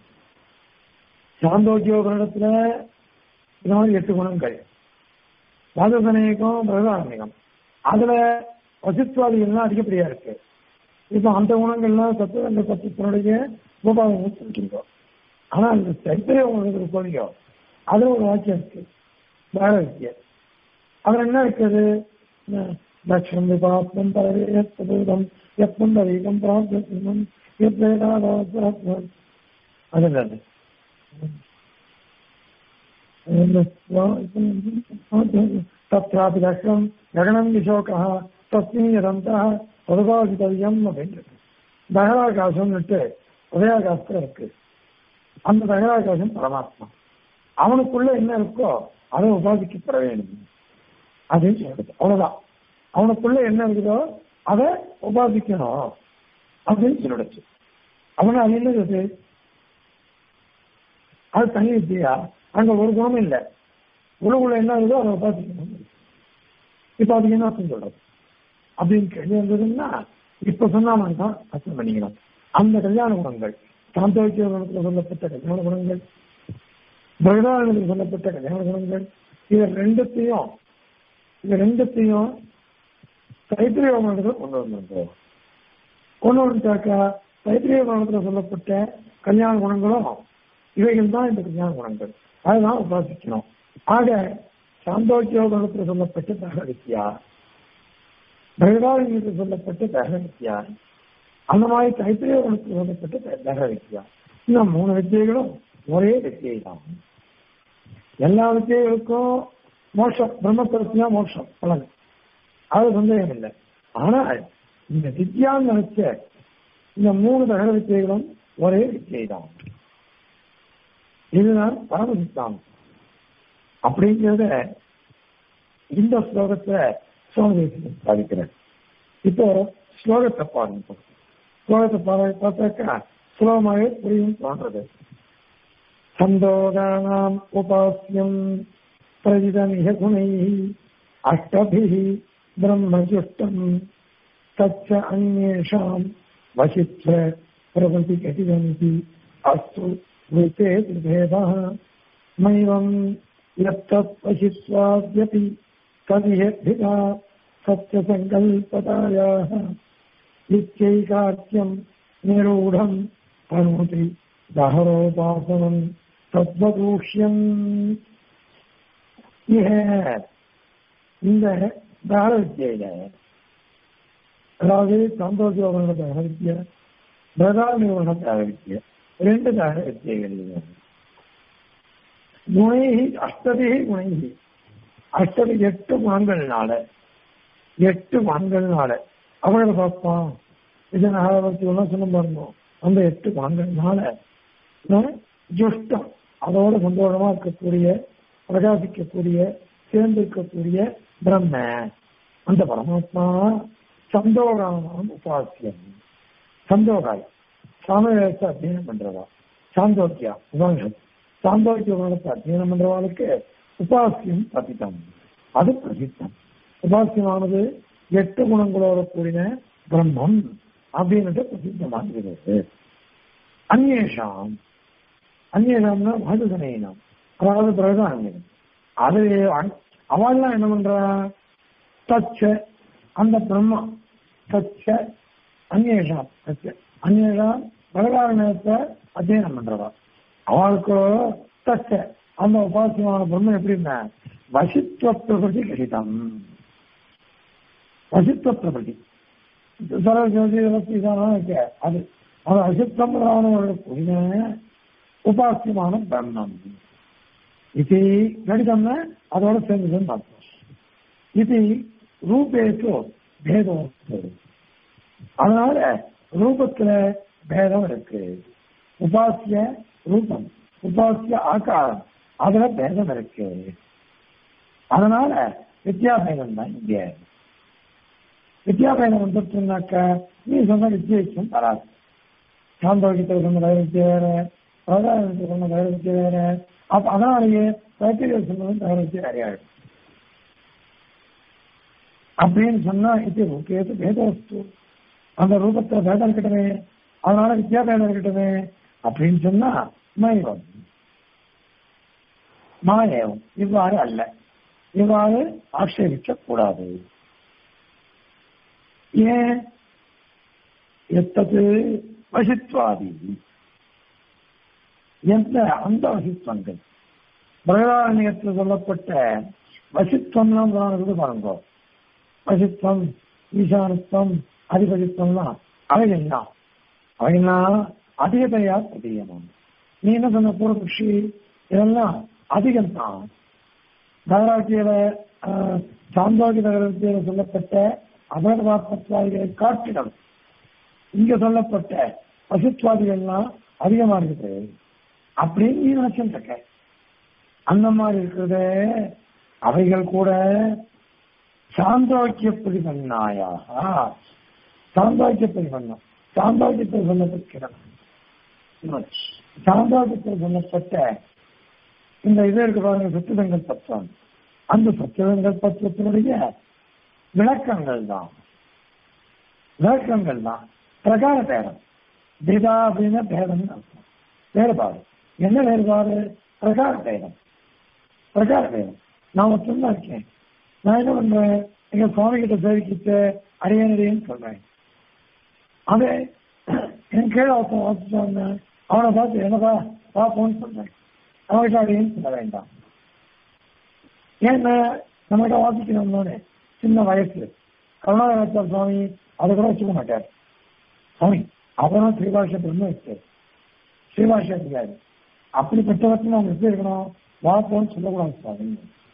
[SPEAKER 1] சாந்தோக்கியோகத்துல இந்த மாதிரி எட்டு குணங்கள் வாதசனேகம் பிரதாரணிகம் அதுல வசித்வாதிகள்லாம் அதிகப்படியா இருக்கு இப்ப அந்த குணங்கள்லாம் சத்துவங்க சத்துவத்தினுடைய உபபாதம் சொல்லிருக்கோம் ஆனா அந்த சைத்திரிய குணங்கள் சொல்லியோ அதுல ஒரு வாக்கியம் இருக்கு வேற இருக்கு அதுல என்ன இருக்குது தட்சம் விபாத்மம் பரவேத்தபூதம் எப்பம் பரீகம் பிராப்தம் எத்வேதாத்மம் அதுதான் தत्रापि லட்சம் ககனம் விசோகா தஸ்மின் யதந்தா பதுபாதிதவியம் அப்படின்றது தகராகாசம் விட்டு உதயாகாசத்துல இருக்கு அந்த தகராகாசம் பரமாத்மா அவனுக்குள்ள என்ன இருக்கோ அதை உபாதிக்கப்பட வேண்டும் அப்படின்னு சொல்றது அவ்வளவுதான் அவனுக்குள்ள என்ன இருக்குதோ அதை உபாதிக்கணும் அப்படின்னு சொல்லிடுச்சு அவனை அது என்னது அது தனி வித்தியா அங்க ஒரு குணமும் இல்லை உலகுல என்ன இருக்குதோ அதை உபாதிக்கணும் இப்ப அதுக்கு என்ன அர்த்தம் சொல்றது அப்படின்னு கேள்வி வந்ததுன்னா இப்ப சொன்னாம தான் அர்த்தம் பண்ணிக்கணும் அந்த கல்யாண குணங்கள் சாந்தோக்கிய குணத்தில் சொல்லப்பட்ட கல்யாண குணங்கள் பிரகதாரணத்தில் சொல்லப்பட்ட கல்யாண குணங்கள் இது ரெண்டுத்தையும் இது ரெண்டுத்தையும் தைத்திரிய குணத்தில் கொண்டு வந்திருக்கோம் கொண்டு வந்துட்டாக்கா தைத்திரிய குணத்தில் சொல்லப்பட்ட கல்யாண குணங்களும் இவைகள் தான் இந்த கல்யாண குணங்கள் அதுதான் உபாசிக்கணும் ஆக சாந்தோக்கிய குணத்தில் சொல்லப்பட்ட தகவித்யா பிரகதாரணத்தில் சொல்லப்பட்ட தகவித்யா அந்த மாதிரி தைத்திரிய குணத்தில் சொல்லப்பட்ட தகவித்யா இந்த மூணு வித்தியைகளும் ஒரே வித்தியை தான் எல்லா வித்தியைகளுக்கும் மோட்சம் பிரம்மஸ்வரத்தினா மோட்சம் பலன் அது சந்தேகம் இல்லை ஆனால் இந்த வித்யான்னு நினைச்ச இந்த மூணு தகர வித்தியைகளும் ஒரே வித்தியை தான் இதுதான் பரம சித்தாந்தம் அப்படிங்கிறத இந்த ஸ்லோகத்துல சுவாமி சாதிக்கிறேன் இப்போ ஸ்லோகத்தை பாருங்க ஸ்லோகத்தை பாரு பார்த்தாக்கா சுலபமாகவே புரியும் தோன்றது சந்தோகானாம் உபாசியம் பிரதிதமிக குணை அஷ்டபிः ब्रह्मजुष्टम् तच्च अन्येषाम् वशित्व प्रभृति कथितमिति अस्तु वृते भेदः नैवम् यत्तत् वशित्वाद्यपि तदिहद्धिता सत्यसङ्कल्पतायाः नित्यैकार्त्यम् निरूढम् तनोति दहरोपासनम् तद्वदूष्यम् इह இந்த தார வித்தியில அதாவது சந்தோஷோகன தார வித்திய பிரதான தார வித்திய ரெண்டு தார வித்தியைகள் குணைகி அஷ்டதி குணைகி அஷ்டதி எட்டு குணங்கள்னால எட்டு குணங்கள்னால அவங்கள பார்ப்பான் இதை நாகவர்த்தி எல்லாம் சொல்ல பாருங்க அந்த எட்டு குணங்கள்னால ஜுஷ்டம் அதோட சந்தோஷமா இருக்கக்கூடிய பிரகாசிக்கக்கூடிய சேர்ந்திருக்கக்கூடிய பிரம்ம அந்த பரமாத்மா சந்தோகானம் உபாசியம் சந்தோகாய் சாமவேச அத்தியனம் பண்றவா சாந்தோக்கியா உபனிஷத் சாந்தோக்கிய உபனிஷத்தை அத்தியனம் பண்றவாளுக்கு உபாசியம் பதித்தம் அது பிரசித்தம் உபாசியமானது எட்டு குணங்களோட கூடின பிரம்மம் அப்படின்னுட்டு பிரசித்தமாகிறது அந்நேஷாம் அந்நேஷம்னா மதுசனேனம் அதாவது பிரதானம் அது அவள்லாம் என்ன பண்றா தச்ச அந்த பிரம்மா தச்ச அந்நேஷாம் தச்ச அந்நேஷாம் பிரகாரணத்தை அத்தியனம் பண்றவா அவளுக்கு தச்ச அந்த உபாசியமான பிரம்மம் எப்படி இருந்தா வசித்துவ பிரபதி கடிதம் வசித்துவ பிரபதி சரஸ்வதி இதெல்லாம் இருக்கு அது அது அசித்தம் கூடின உபாசியமான பிரம்மம் இது கடிதம்னா அதோட சேர்ந்ததுன்னு அர்த்தம் இது ரூபேக்கு பேதம் அதனால ரூபத்துல பேதம் இருக்கு உபாசிய ரூபம் உபாசிய ஆகாரம் அதுல பேதம் இருக்கு அதனால வித்யாபேதம் தான் இங்க வித்யாபேதம் வந்துருச்சுனாக்க நீ சொன்ன வித்தியாசம் வராது சாந்தோக்கியத்தில் சொன்ன தைரியத்தை வேற பிரதானத்தில் சொன்ன தைரியத்தை வேற அப்ப அதனாலேயே தைத்திரியர் சொன்னதும் தைரியத்தை வேறையாகும் அப்படின்னு சொன்னா இது ரூபேது பேதவஸ்து அந்த ரூபத்துல பேதம் இருக்கட்டுமே அதனால வித்யாபேதம் இருக்கட்டுமே அப்படின்னு சொன்னா மயம் மாயம் இவ்வாறு அல்ல இவ்வாறு ஆட்சேபிக்க கூடாது ஏன் எத்தது வசித்வாதி எந்த அந்த வசித்வங்கள் பிரகதாரண்யத்தில் சொல்லப்பட்ட வசித்வம்லாம் புராணத்துக்கு பாருங்க வசித்வம் ஈசானத்துவம் அதிபதித்துவம்லாம் அவைகள்லாம் அவைகள்லாம் அதிகதையா பிரதீயமாம் நீ என்ன சொன்ன பூர்வபக்ஷி இதெல்லாம் அதிகம் தான் நகராட்சியில சாந்தோகி நகரத்தில சொல்லப்பட்ட அபகவாத்மத்வாதிகளை காட்டிடம் இங்க சொல்லப்பட்ட பசுத்வாதிகள்லாம் அதிகமா இருக்குது அப்படின்னு நீ நினைச்சுட்டு இருக்க அந்த மாதிரி இருக்கிறது அவைகள் கூட சாந்தோக்கிய பிரிவன்னாயாக சாந்தோக்கிய பிரிவண்ணம் சாந்தோக்கியத்தில் சொல்லப்பட்டிருக்கிறது சாந்தோக்கியத்தில் சொல்லப்பட்ட இந்த இது இருக்கு பாருங்க சத்துவங்கள் பத்திரம் அந்த சத்துவங்கள் பத்திரத்தினுடைய விளக்கங்கள் தான் விளக்கங்கள் தான் பிரகார பேரம் பிதா அப்படின்னா பேதம் அர்த்தம் வேறுபாடு என்ன வேறுபாடு பிரகார பேதம் பிரகார பேதம் நான் மட்டும்தான் இருக்கேன் நான் என்ன பண்றேன் எங்க சுவாமி கிட்ட சேவிக்கிட்டு அடையனடின்னு சொல்றேன் அதே என் கீழே ஒருத்தன் வாசிச்சு வந்தேன் அவனை பார்த்து என்னப்பா பார்ப்போம்னு சொல்றேன் அவன்கிட்ட அடையன்னு சொல்ல வேண்டாம் ஏன்னா நம்மகிட்ட வாசிக்கணும்னு சின்ன வயசு கருணாகராச்சார் சுவாமி அதை கூட வச்சுக்க மாட்டார் சுவாமி அவரும் ஸ்ரீபாஷ பிரம்ம வச்சார் ஸ்ரீபாஷ இருக்காரு அப்படிப்பட்டவற்றை நம்ம எப்படி இருக்கணும் வாப்போன்னு சொல்லக்கூடாது சுவாமி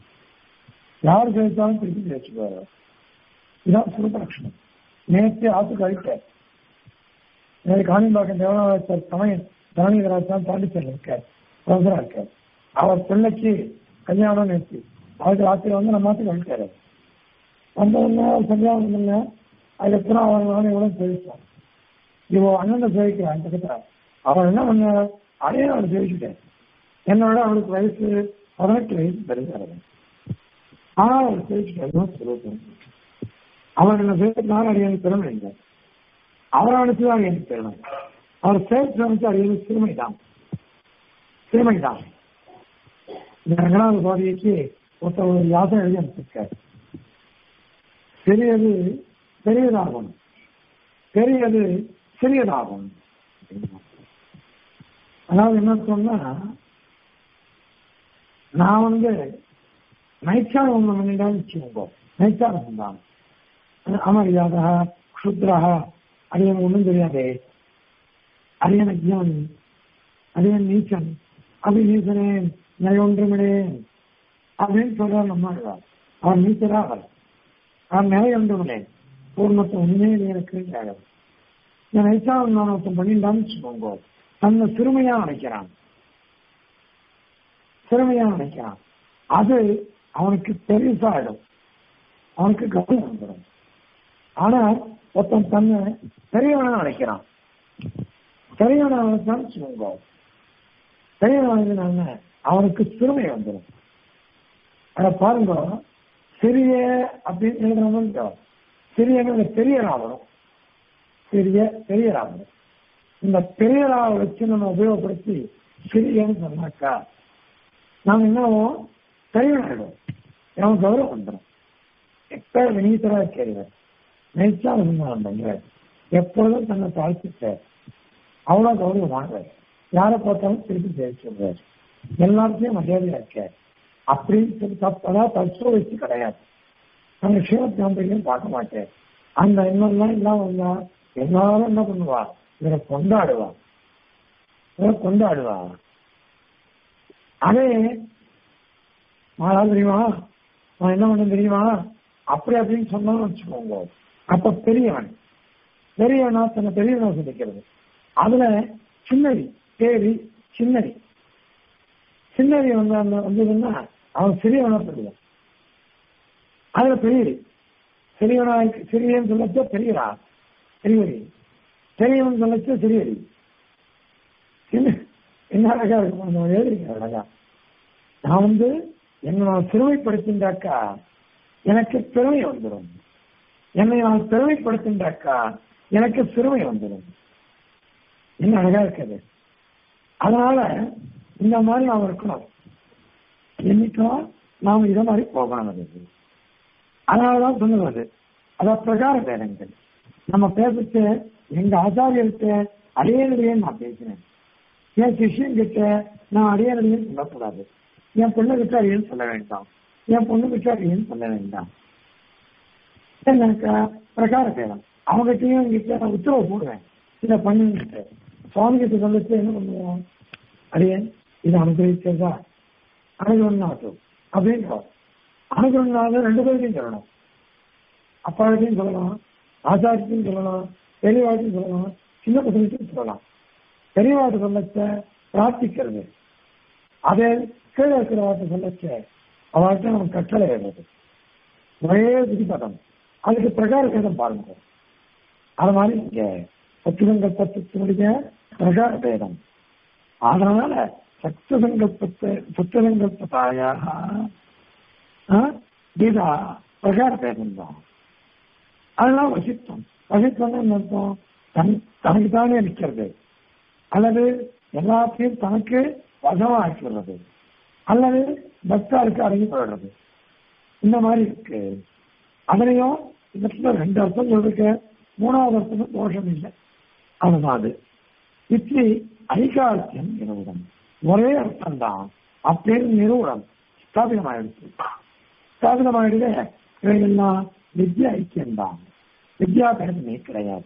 [SPEAKER 1] யார் கேட்டாலும் திருப்பி பேசுவார் இதான் சுருபலட்சணம் நேற்று ஆத்து கழிட்டார் நேற்று காணிம்பாக்கம் தேவநாதாச்சார் சமயம் தரணீதராஜ் பாண்டிச்சேரி இருக்கார் பிரதரா இருக்கார் அவர் பிள்ளைக்கு கல்யாணம் நேற்று அவருக்கு ராத்திரி வந்து நம்ம மாத்துக்கு வந்துட்டாரு வந்த உடனே சந்தியாவனம் பண்ண அதுக்கப்புறம் அவன் நானே இவ்வளவு சேவிச்சான் இவ அண்ணன் சேவிக்கிறான் பக்கத்துல அவன் என்ன பண்ண அடையே அவன் சேவிச்சுட்டேன் என்னோட அவளுக்கு வயசு பதினெட்டு வயசு பெருசாரு ஆனா அவர் சேவிச்சுட்டாரு சொல்லுவேன் அவன் என்ன சேவிச்சாலும் அடியானுக்கு திறமை இல்லை அவரை அனுப்பிதான் அடியானுக்கு திறமை அவர் சேவிச்சு அனுப்பிச்சு அடியானுக்கு சிறுமை தான் சிறுமை தான் இந்த ரங்கநாத சுவாமிக்கு ஒருத்தர் ஒரு யாசம் எழுதி அனுப்பிச்சிருக்காரு பெரியது பெரியதாகும் பெரியது சிறியதாகும் அதாவது என்ன சொன்னா நான் வந்து நைச்சாரம் ஒன்று பண்ணிட்டான்னு வச்சுக்கோங்க நைச்சாரம் தான் அமரியாதா க்ஷுத்ரா அரியன் ஒன்றும் தெரியாதே அரியன் அஜ்ஞானி அரியன் நீச்சன் அப்படி நீச்சனே நயொன்றுமிடேன் அப்படின்னு சொல்றார் நம்ம அவர் நீச்சரா அவர் நான் நிறைய ஒன்றுமில்லேன் பூர்ணத்தை உண்மையே எனக்கு கேட்காது நான் நைச்சாரம் நான் ஒருத்தன் பண்ணிட்டான்னு வச்சுக்கோங்க தன்னை சிறுமையா நினைக்கிறான் சிறுமையா நினைக்கிறான் அது அவனுக்கு பெருசாயிடும் அவனுக்கு கவனம் வந்துடும் ஆனா ஒருத்தன் தன்னை பெரியவனா நினைக்கிறான் பெரியவனா நினைச்சான்னு வச்சுக்கோங்க பெரியவனாங்க அவனுக்கு சிறுமை வந்துடும் ஆனா பாருங்க சிறிய அப்படின்னு எழுதுறவங்க சிறியன்னு பெரிய ராவணம் பெரிய பெரிய ராவணம் இந்த பெரிய ராவை வச்சு நம்ம உபயோகப்படுத்தி சிறியன்னு சொன்னாக்கா நாம் என்ன பெரியவனாயிடும் அவன் கௌரவம் வந்துடும் எப்ப வினீதரா கேள்வர் நினைச்சா பண்ணுவாங்க எப்பொழுதும் தன்னை தாழ்த்திட்டார் அவ்வளவு கௌரவமானவர் யாரை பார்த்தாலும் திருப்பி ஜெயிச்சுடுறார் எல்லாத்தையும் மரியாதையா இருக்கார் அப்படின்னு சொல்லி தப்பதான் தத்துவ வச்சு கிடையாது அந்த சிவத்தாம்பையும் பார்க்க மாட்டேன் அந்த எண்ணம்லாம் இல்லாம இருந்தா எல்லாரும் என்ன பண்ணுவா இவரை கொண்டாடுவா இவரை கொண்டாடுவா அதே மாறா தெரியுமா நான் என்ன பண்ண தெரியுமா அப்படி அப்படின்னு சொன்னாலும் வச்சுக்கோங்க அப்ப பெரியவன் பெரியவனா தன்னை பெரியவனா சொல்லிக்கிறது அதுல சின்னடி பேரி சின்னடி சின்னடி வந்து அந்த வந்ததுன்னா அவன் சிறியவனா சொல்லுவான் அதுல பெரியடி சிறியவனா சிறியன்னு சொல்லச்ச பெரியடா பெரியவரி பெரியவன் சொல்லச்ச சிறியடி சின்ன என்ன அழகா இருக்கும் எழுதிருக்கேன் அழகா நான் வந்து என்னை நான் சிறுமைப்படுத்தின்றாக்கா எனக்கு பெருமை வந்துடும் என்னை நான் பெருமைப்படுத்தின்றாக்கா எனக்கு சிறுமை வந்துடும் என்ன அழகா இருக்குது அதனால இந்த மாதிரி நாம் இருக்கணும் என்னைக்கும் நாம் இதை மாதிரி போகணும் அது அதனாலதான் சொன்னது அதான் பிரகார பேரங்கள் நம்ம பேசிட்டு எங்க ஆச்சாரியர்கிட்ட அடையனுடைய நான் பேசினேன் என் சிஷியன் கிட்ட நான் அடையனுடைய சொல்லக்கூடாது என் பொண்ணு கிட்ட அடியன்னு சொல்ல வேண்டாம் என் பொண்ணு கிட்ட அடியன்னு சொல்ல வேண்டாம் என்னக்கா பிரகார பேரம் அவங்ககிட்டயும் கிட்ட நான் உத்தரவு போடுவேன் இதை பண்ணுங்கிட்ட சுவாமி கிட்ட சொல்லிட்டு என்ன பண்ணுவோம் அடியன் இது அனுகிரகிச்சதா அனுகிரகமாட்டும் அப்படின்றோம் அனுகிரகனால ரெண்டு பேருக்கும் சொல்லணும் அப்பாவுக்கும் சொல்லலாம் ஆச்சாரியத்தையும் சொல்லலாம் பெரியவாட்டையும் சொல்லலாம் சின்ன பசங்களுக்கும் சொல்லலாம் பெரியவாட்டு சொல்லச்ச பிரார்த்திக்கிறது அதே கீழே இருக்கிற வார்த்தை சொல்லச்ச அவர்கிட்ட நம்ம கட்டளை எழுது ஒரே விதிப்பதம் அதுக்கு பிரகார பேதம் பாருங்க அது மாதிரி இங்க சத்துசங்கல்பத்தினுடைய பிரகார பேதம் அதனால சத்துசங்கல்பத்தை சத்துசங்கல்பத்தாயாக கீதா பிரகார பேதம் தான் அதெல்லாம் வசித்தம் வசித்தம் என்ன அர்த்தம் தன் தனக்கு தானே நிற்கிறது அல்லது எல்லாத்தையும் தனக்கு வசமா ஆக்கிடுறது அல்லது பக்தாருக்கு அடங்கி போயிடுறது இந்த மாதிரி இருக்கு அதுலயும் இந்த ரெண்டு அர்த்தம் சொல்லிருக்க மூணாவது அர்த்தம் தோஷம் இல்லை அதுதான் அது இட்லி ஐகாலத்தியம் நிறுவனம் ஒரே அர்த்தம் தான் அப்படின்னு நிறுவனம் ஸ்தாபிதமாயிடுச்சு ஸ்தாபிதமாயிடுது இவைகள்லாம் வித்யா ஐக்கியம் தான் வித்யா பேதமே கிடையாது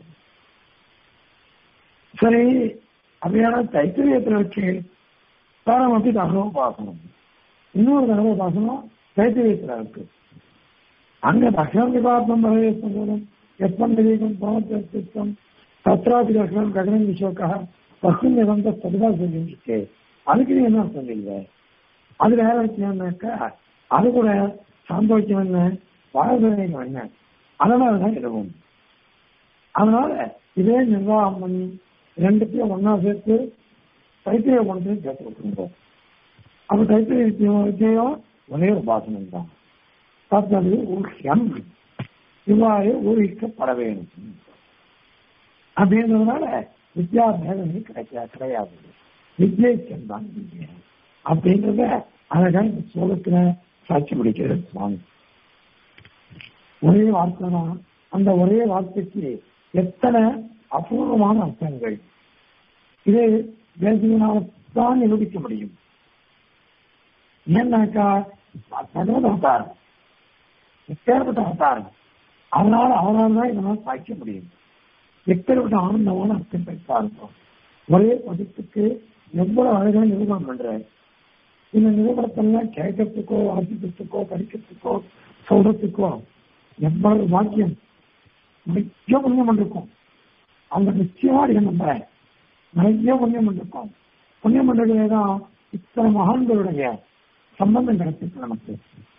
[SPEAKER 1] சரி அப்படியான தைத்திரியத்தில் வச்சு தாரம் அப்படி தகவல் பார்க்கணும் இன்னொரு தகவல் பார்க்கணும் தைத்திரியத்தில் இருக்கு அங்க தக்ஷணம் விபாத்தம் பரவேசம் போதும் எப்பன் விவேகம் பரமத்தியம் தத்ராபி தக்ஷணம் ககனம் விஷோக்கா தஸ்மின் நிபந்த சதுதா சொல்லிட்டு அதுக்கு நீ என்ன சொன்னீங்க அது வேற விஷயம்னாக்கா அது கூட சந்தோஷம் என்ன வாழ்வதேகம் என்ன அதனாலதான் இருக்கும் அதனால இதே நிர்வாகம் பண்ணி ரெண்டுத்தையும் ஒன்னா சேர்த்து தைத்திரிய குணத்தையும் சேர்த்து விட்டுருந்தோம் அப்ப தைத்திரிய வித்தியம் ஒரே உபாசனம் தான் தத்தது ஊக்கியம் இவ்வாறு ஊகிக்கப்பட வேண்டும் அப்படின்றதுனால வித்யாபேதமே கிடைக்க கிடையாது வித்யேக்கியம் தான் வித்யா அப்படின்றத அழகா இந்த சோகத்துல சாட்சி பிடிக்கிறது சுவாமி ஒரே வார்த்தை தான் அந்த ஒரே வார்த்தைக்கு எத்தனை அபூர்வமான அர்த்தங்கள் இது தேசியனால்தான் நிரூபிக்க முடியும் ஏன்னாக்கா பகவத அவதாரம் எப்பேற்பட்ட அவதாரம் அதனால அவரால் தான் இதனால் சாய்க்க முடியும் எப்பேற்பட்ட ஆனந்தமான அர்த்தம் பெற்றாருந்தோம் ஒரே பதத்துக்கு எவ்வளவு அழகா நிரூபணம் பண்ற இந்த நிரூபணத்தெல்லாம் கேட்கறதுக்கோ வாசிக்கிறதுக்கோ படிக்கிறதுக்கோ சொல்றதுக்கோ எவ்வளவு வாக்கியம் நிறைய புண்ணியம் பண்ணிருக்கோம் அவங்க நிச்சயமா அடிக்க நம்புறேன் நிறைய புண்ணியம் பண்ணிருக்கோம் புண்ணியம் பண்றதுலே தான் இத்தனை மகான்களுடைய சம்பந்தம் கிடைச்சிருக்கு நமக்கு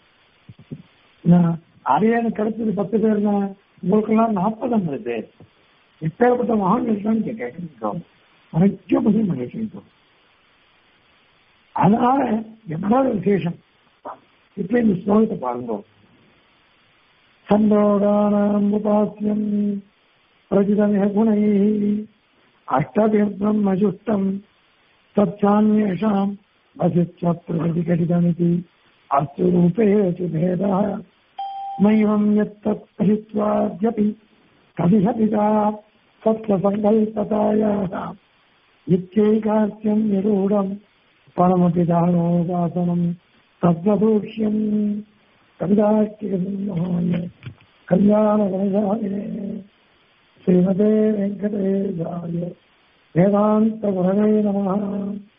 [SPEAKER 1] அரியணை கிடைச்சது பத்து பேர் தான் உங்களுக்கெல்லாம் நாற்பது ஐம்பது பேர் இப்பேற்பட்ட மகான்கள் தான் நீங்க கேட்கின்றோம் நிறைய புண்ணியம் பண்ணிருக்கின்றோம் அதனால எவ்வளவு விசேஷம் இப்ப இந்த ஸ்லோகத்தை பாருங்க சந்தோகானாம் உபாசியம் பிரஜிதமிக குணைः अष्टभिर्ब्रह्मजुष्टम् तच्छान्येषाम् वसिष्ठ प्रकृतिकटितमिति अस्तु रूपेषु भेदः नैवम् यत्तत्पहित्वाद्यपि कविहपिता सत्त्वसङ्कल्पतायाः इत्यैकास्यम् निरूढम् परमपि दानोपासनम् तद्वदूक्ष्यम् कविदाख्यसिंहाय कल्याणगणशालिने श्रीमते वेङ्कटेशाय वेदान्तगुरवे नमः